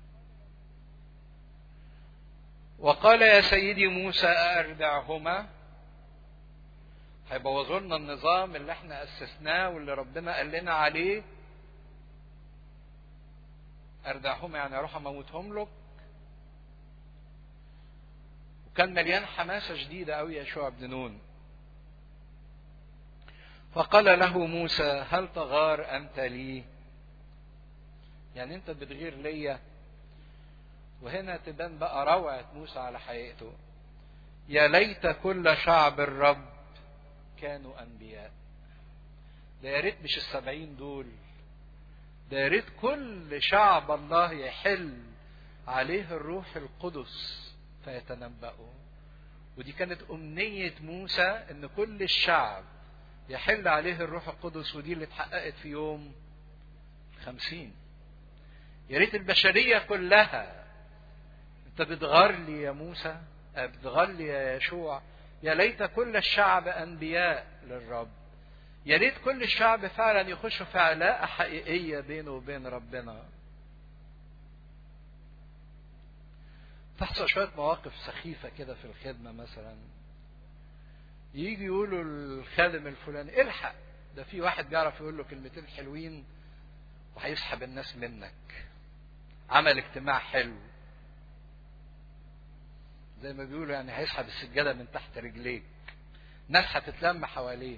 وقال يا سيدي موسى أردعهما هيبوظوا لنا النظام اللي احنا أسسناه واللي ربنا قال لنا عليه أردعهما يعني أروح أموتهم لك وكان مليان حماسة شديدة أوي يشوع بن نون فقال له موسى هل تغار أنت لي يعني أنت بتغير ليا وهنا تبان بقى روعة موسى على حقيقته يا ليت كل شعب الرب كانوا أنبياء ده يا ريت مش السبعين دول ده يا ريت كل شعب الله يحل عليه الروح القدس فيتنبأوا ودي كانت أمنية موسى إن كل الشعب يحل عليه الروح القدس ودي اللي اتحققت في يوم خمسين يا ريت البشرية كلها انت بتغار لي يا موسى بتغار لي يا يشوع يا ليت كل الشعب انبياء للرب يا ريت كل الشعب فعلا يخشوا في علاقه حقيقيه بينه وبين ربنا تحصل شويه مواقف سخيفه كده في الخدمه مثلا يجي يقولوا الخادم الفلاني الحق ده في واحد بيعرف يقول له كلمتين حلوين وهيسحب الناس منك عمل اجتماع حلو زي ما بيقولوا يعني هيسحب السجادة من تحت رجليك ناس هتتلم حواليه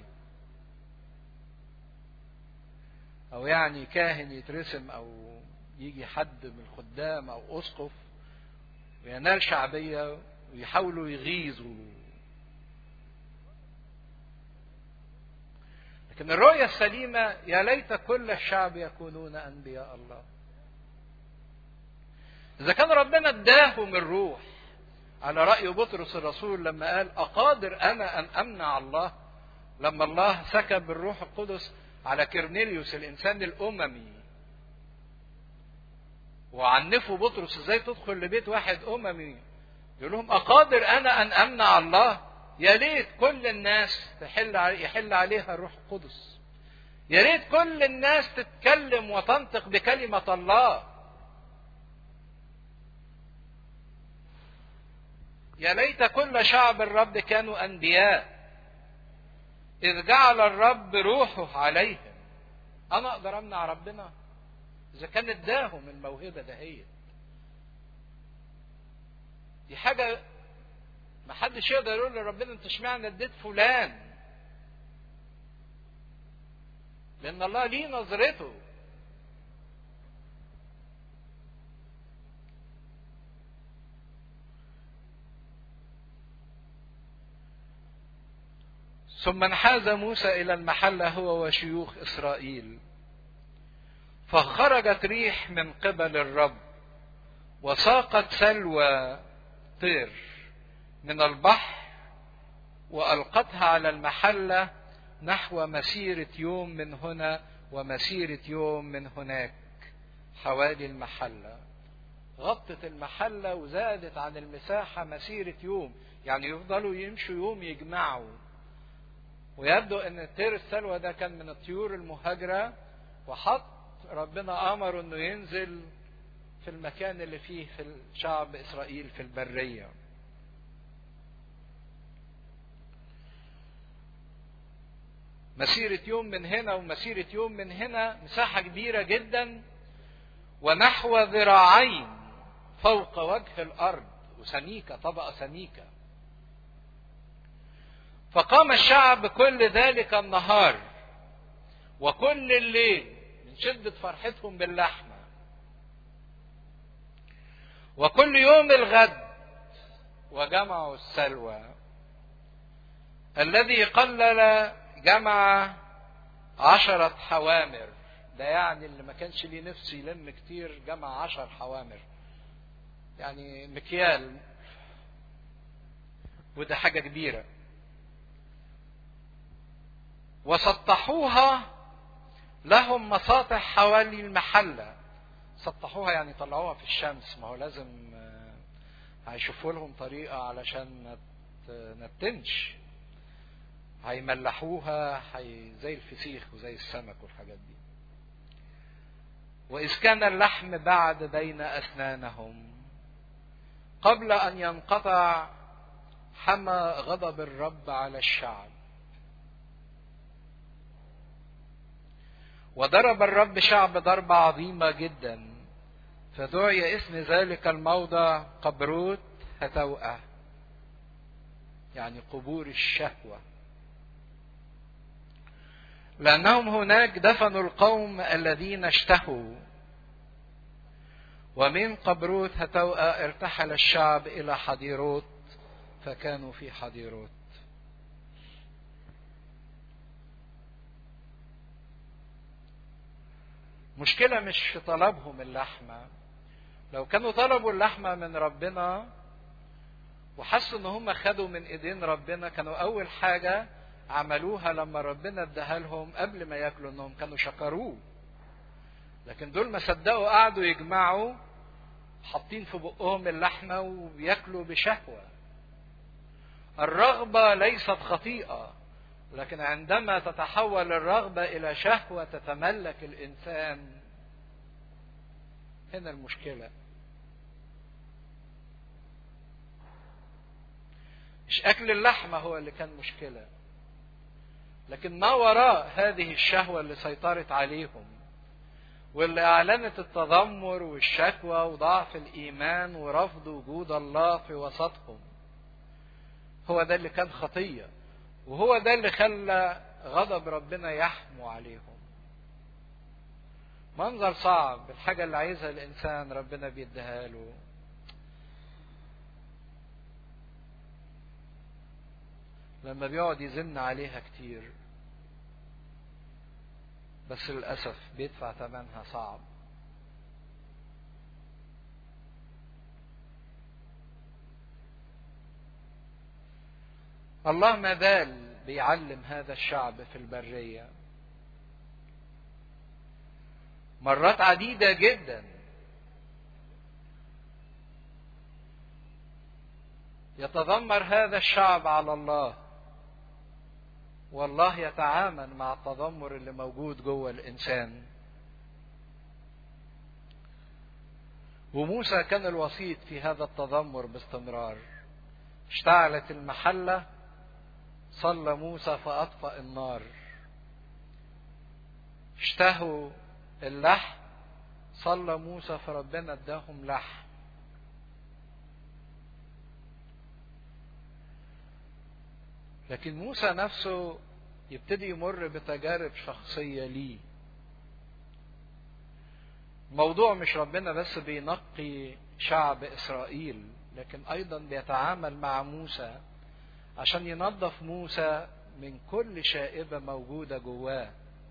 أو يعني كاهن يترسم أو يجي حد من الخدام أو أسقف وينال شعبية ويحاولوا يغيظوا لكن الرؤية السليمة يا ليت كل الشعب يكونون أنبياء الله إذا كان ربنا اداهم الروح على رأي بطرس الرسول لما قال أقادر أنا أن أمنع الله لما الله سكب الروح القدس على كرنيليوس الإنسان الأممي وعنفوا بطرس ازاي تدخل لبيت واحد أممي يقول لهم أقادر أنا أن أمنع الله يا ريت كل الناس تحل يحل عليها الروح القدس يا ريت كل الناس تتكلم وتنطق بكلمة الله يا ليت كل شعب الرب كانوا أنبياء إذ جعل الرب روحه عليهم أنا أقدر أمنع ربنا إذا كان اداهم الموهبة دهيت دي حاجة ما حدش يقدر يقول لربنا انت اشمعنى اديت فلان لان الله ليه نظرته ثم انحاز موسى الى المحله هو وشيوخ اسرائيل فخرجت ريح من قبل الرب وساقت سلوى طير من البحر والقتها على المحله نحو مسيره يوم من هنا ومسيره يوم من هناك حوالي المحله غطت المحله وزادت عن المساحه مسيره يوم يعني يفضلوا يمشوا يوم يجمعوا ويبدو ان طير السلوى ده كان من الطيور المهاجره وحط ربنا امره انه ينزل في المكان اللي فيه في شعب اسرائيل في البريه مسيرة يوم من هنا ومسيرة يوم من هنا مساحة كبيرة جدا ونحو ذراعين فوق وجه الأرض وسميكة طبقة سميكة فقام الشعب كل ذلك النهار وكل الليل من شدة فرحتهم باللحمة وكل يوم الغد وجمعوا السلوى الذي قلل جمع عشرة حوامر ده يعني اللي ما كانش ليه نفس يلم كتير جمع عشر حوامر يعني مكيال وده حاجة كبيرة وسطحوها لهم مساطح حوالي المحلة سطحوها يعني طلعوها في الشمس ما هو لازم هيشوفوا لهم طريقة علشان ما تنتنش هيملحوها هي زي الفسيخ وزي السمك والحاجات دي وإذ كان اللحم بعد بين أسنانهم قبل أن ينقطع حمى غضب الرب على الشعب وضرب الرب شعب ضربة عظيمة جدا فدعي اسم ذلك الموضع قبروت هتوأة يعني قبور الشهوة لأنهم هناك دفنوا القوم الذين اشتهوا ومن قبروت هتوأة ارتحل الشعب إلى حضيروت فكانوا في حضيروت مشكلة مش في طلبهم اللحمة لو كانوا طلبوا اللحمة من ربنا وحسوا ان هم خدوا من ايدين ربنا كانوا اول حاجة عملوها لما ربنا اداها لهم قبل ما ياكلوا انهم كانوا شكروه لكن دول ما صدقوا قعدوا يجمعوا حاطين في بقهم اللحمة وبياكلوا بشهوة الرغبة ليست خطيئة لكن عندما تتحول الرغبة إلى شهوة تتملك الإنسان هنا المشكلة مش أكل اللحمة هو اللي كان مشكلة لكن ما وراء هذه الشهوة اللي سيطرت عليهم واللي أعلنت التذمر والشكوى وضعف الإيمان ورفض وجود الله في وسطهم هو ده اللي كان خطية وهو ده اللي خلى غضب ربنا يحمو عليهم منظر صعب الحاجة اللي عايزها الإنسان ربنا بيديها له لما بيقعد يزن عليها كتير بس للأسف بيدفع ثمنها صعب الله ما زال بيعلم هذا الشعب في البرية مرات عديدة جدا يتذمر هذا الشعب على الله والله يتعامل مع التذمر اللي موجود جوه الانسان وموسى كان الوسيط في هذا التذمر باستمرار اشتعلت المحله صلى موسى فاطفا النار اشتهوا اللحم صلى موسى فربنا اداهم لحم لكن موسى نفسه يبتدي يمر بتجارب شخصية ليه موضوع مش ربنا بس بينقي شعب إسرائيل لكن أيضا بيتعامل مع موسى عشان ينظف موسى من كل شائبة موجودة جواه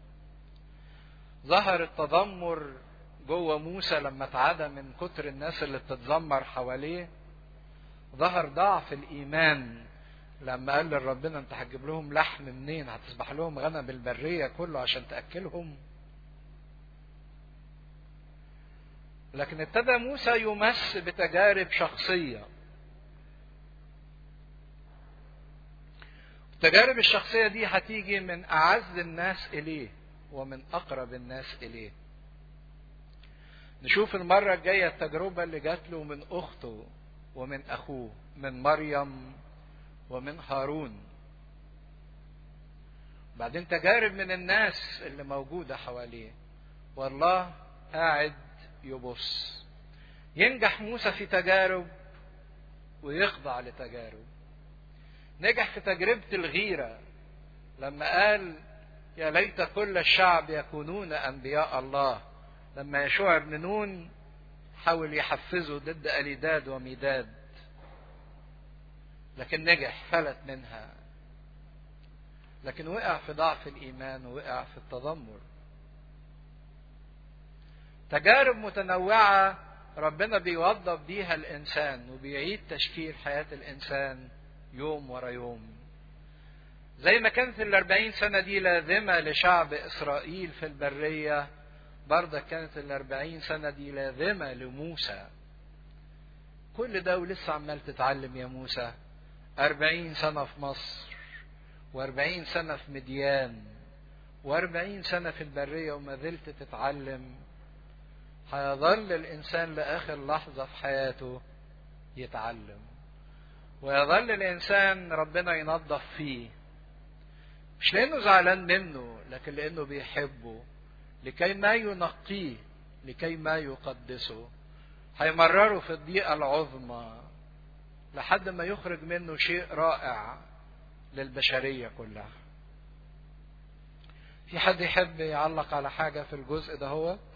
ظهر التذمر جوه موسى لما اتعدى من كتر الناس اللي بتتذمر حواليه ظهر ضعف الإيمان لما قال لربنا انت هتجيب لهم لحم منين هتسبح لهم غنم البرية كله عشان تأكلهم لكن ابتدى موسى يمس بتجارب شخصية التجارب الشخصية دي هتيجي من أعز الناس إليه ومن أقرب الناس إليه نشوف المرة الجاية التجربة اللي جات له من أخته ومن أخوه من مريم ومن هارون بعدين تجارب من الناس اللي موجودة حواليه والله قاعد يبص ينجح موسى في تجارب ويخضع لتجارب نجح في تجربة الغيرة لما قال يا ليت كل الشعب يكونون أنبياء الله لما يشوع بن نون حاول يحفزه ضد أليداد وميداد لكن نجح فلت منها لكن وقع في ضعف الإيمان ووقع في التذمر تجارب متنوعة ربنا بيوظف بيها الإنسان وبيعيد تشكيل حياة الإنسان يوم ورا يوم زي ما كانت الأربعين سنة دي لازمة لشعب إسرائيل في البرية برضه كانت الأربعين سنة دي لازمة لموسى كل ده ولسه عمال تتعلم يا موسى أربعين سنة في مصر وأربعين سنة في مديان وأربعين سنة في البرية وما زلت تتعلم هيظل الإنسان لآخر لحظة في حياته يتعلم ويظل الإنسان ربنا ينظف فيه مش لأنه زعلان منه لكن لأنه بيحبه لكي ما ينقيه لكي ما يقدسه هيمرره في الضيقة العظمى لحد ما يخرج منه شيء رائع للبشرية كلها في حد يحب يعلق على حاجة في الجزء ده هو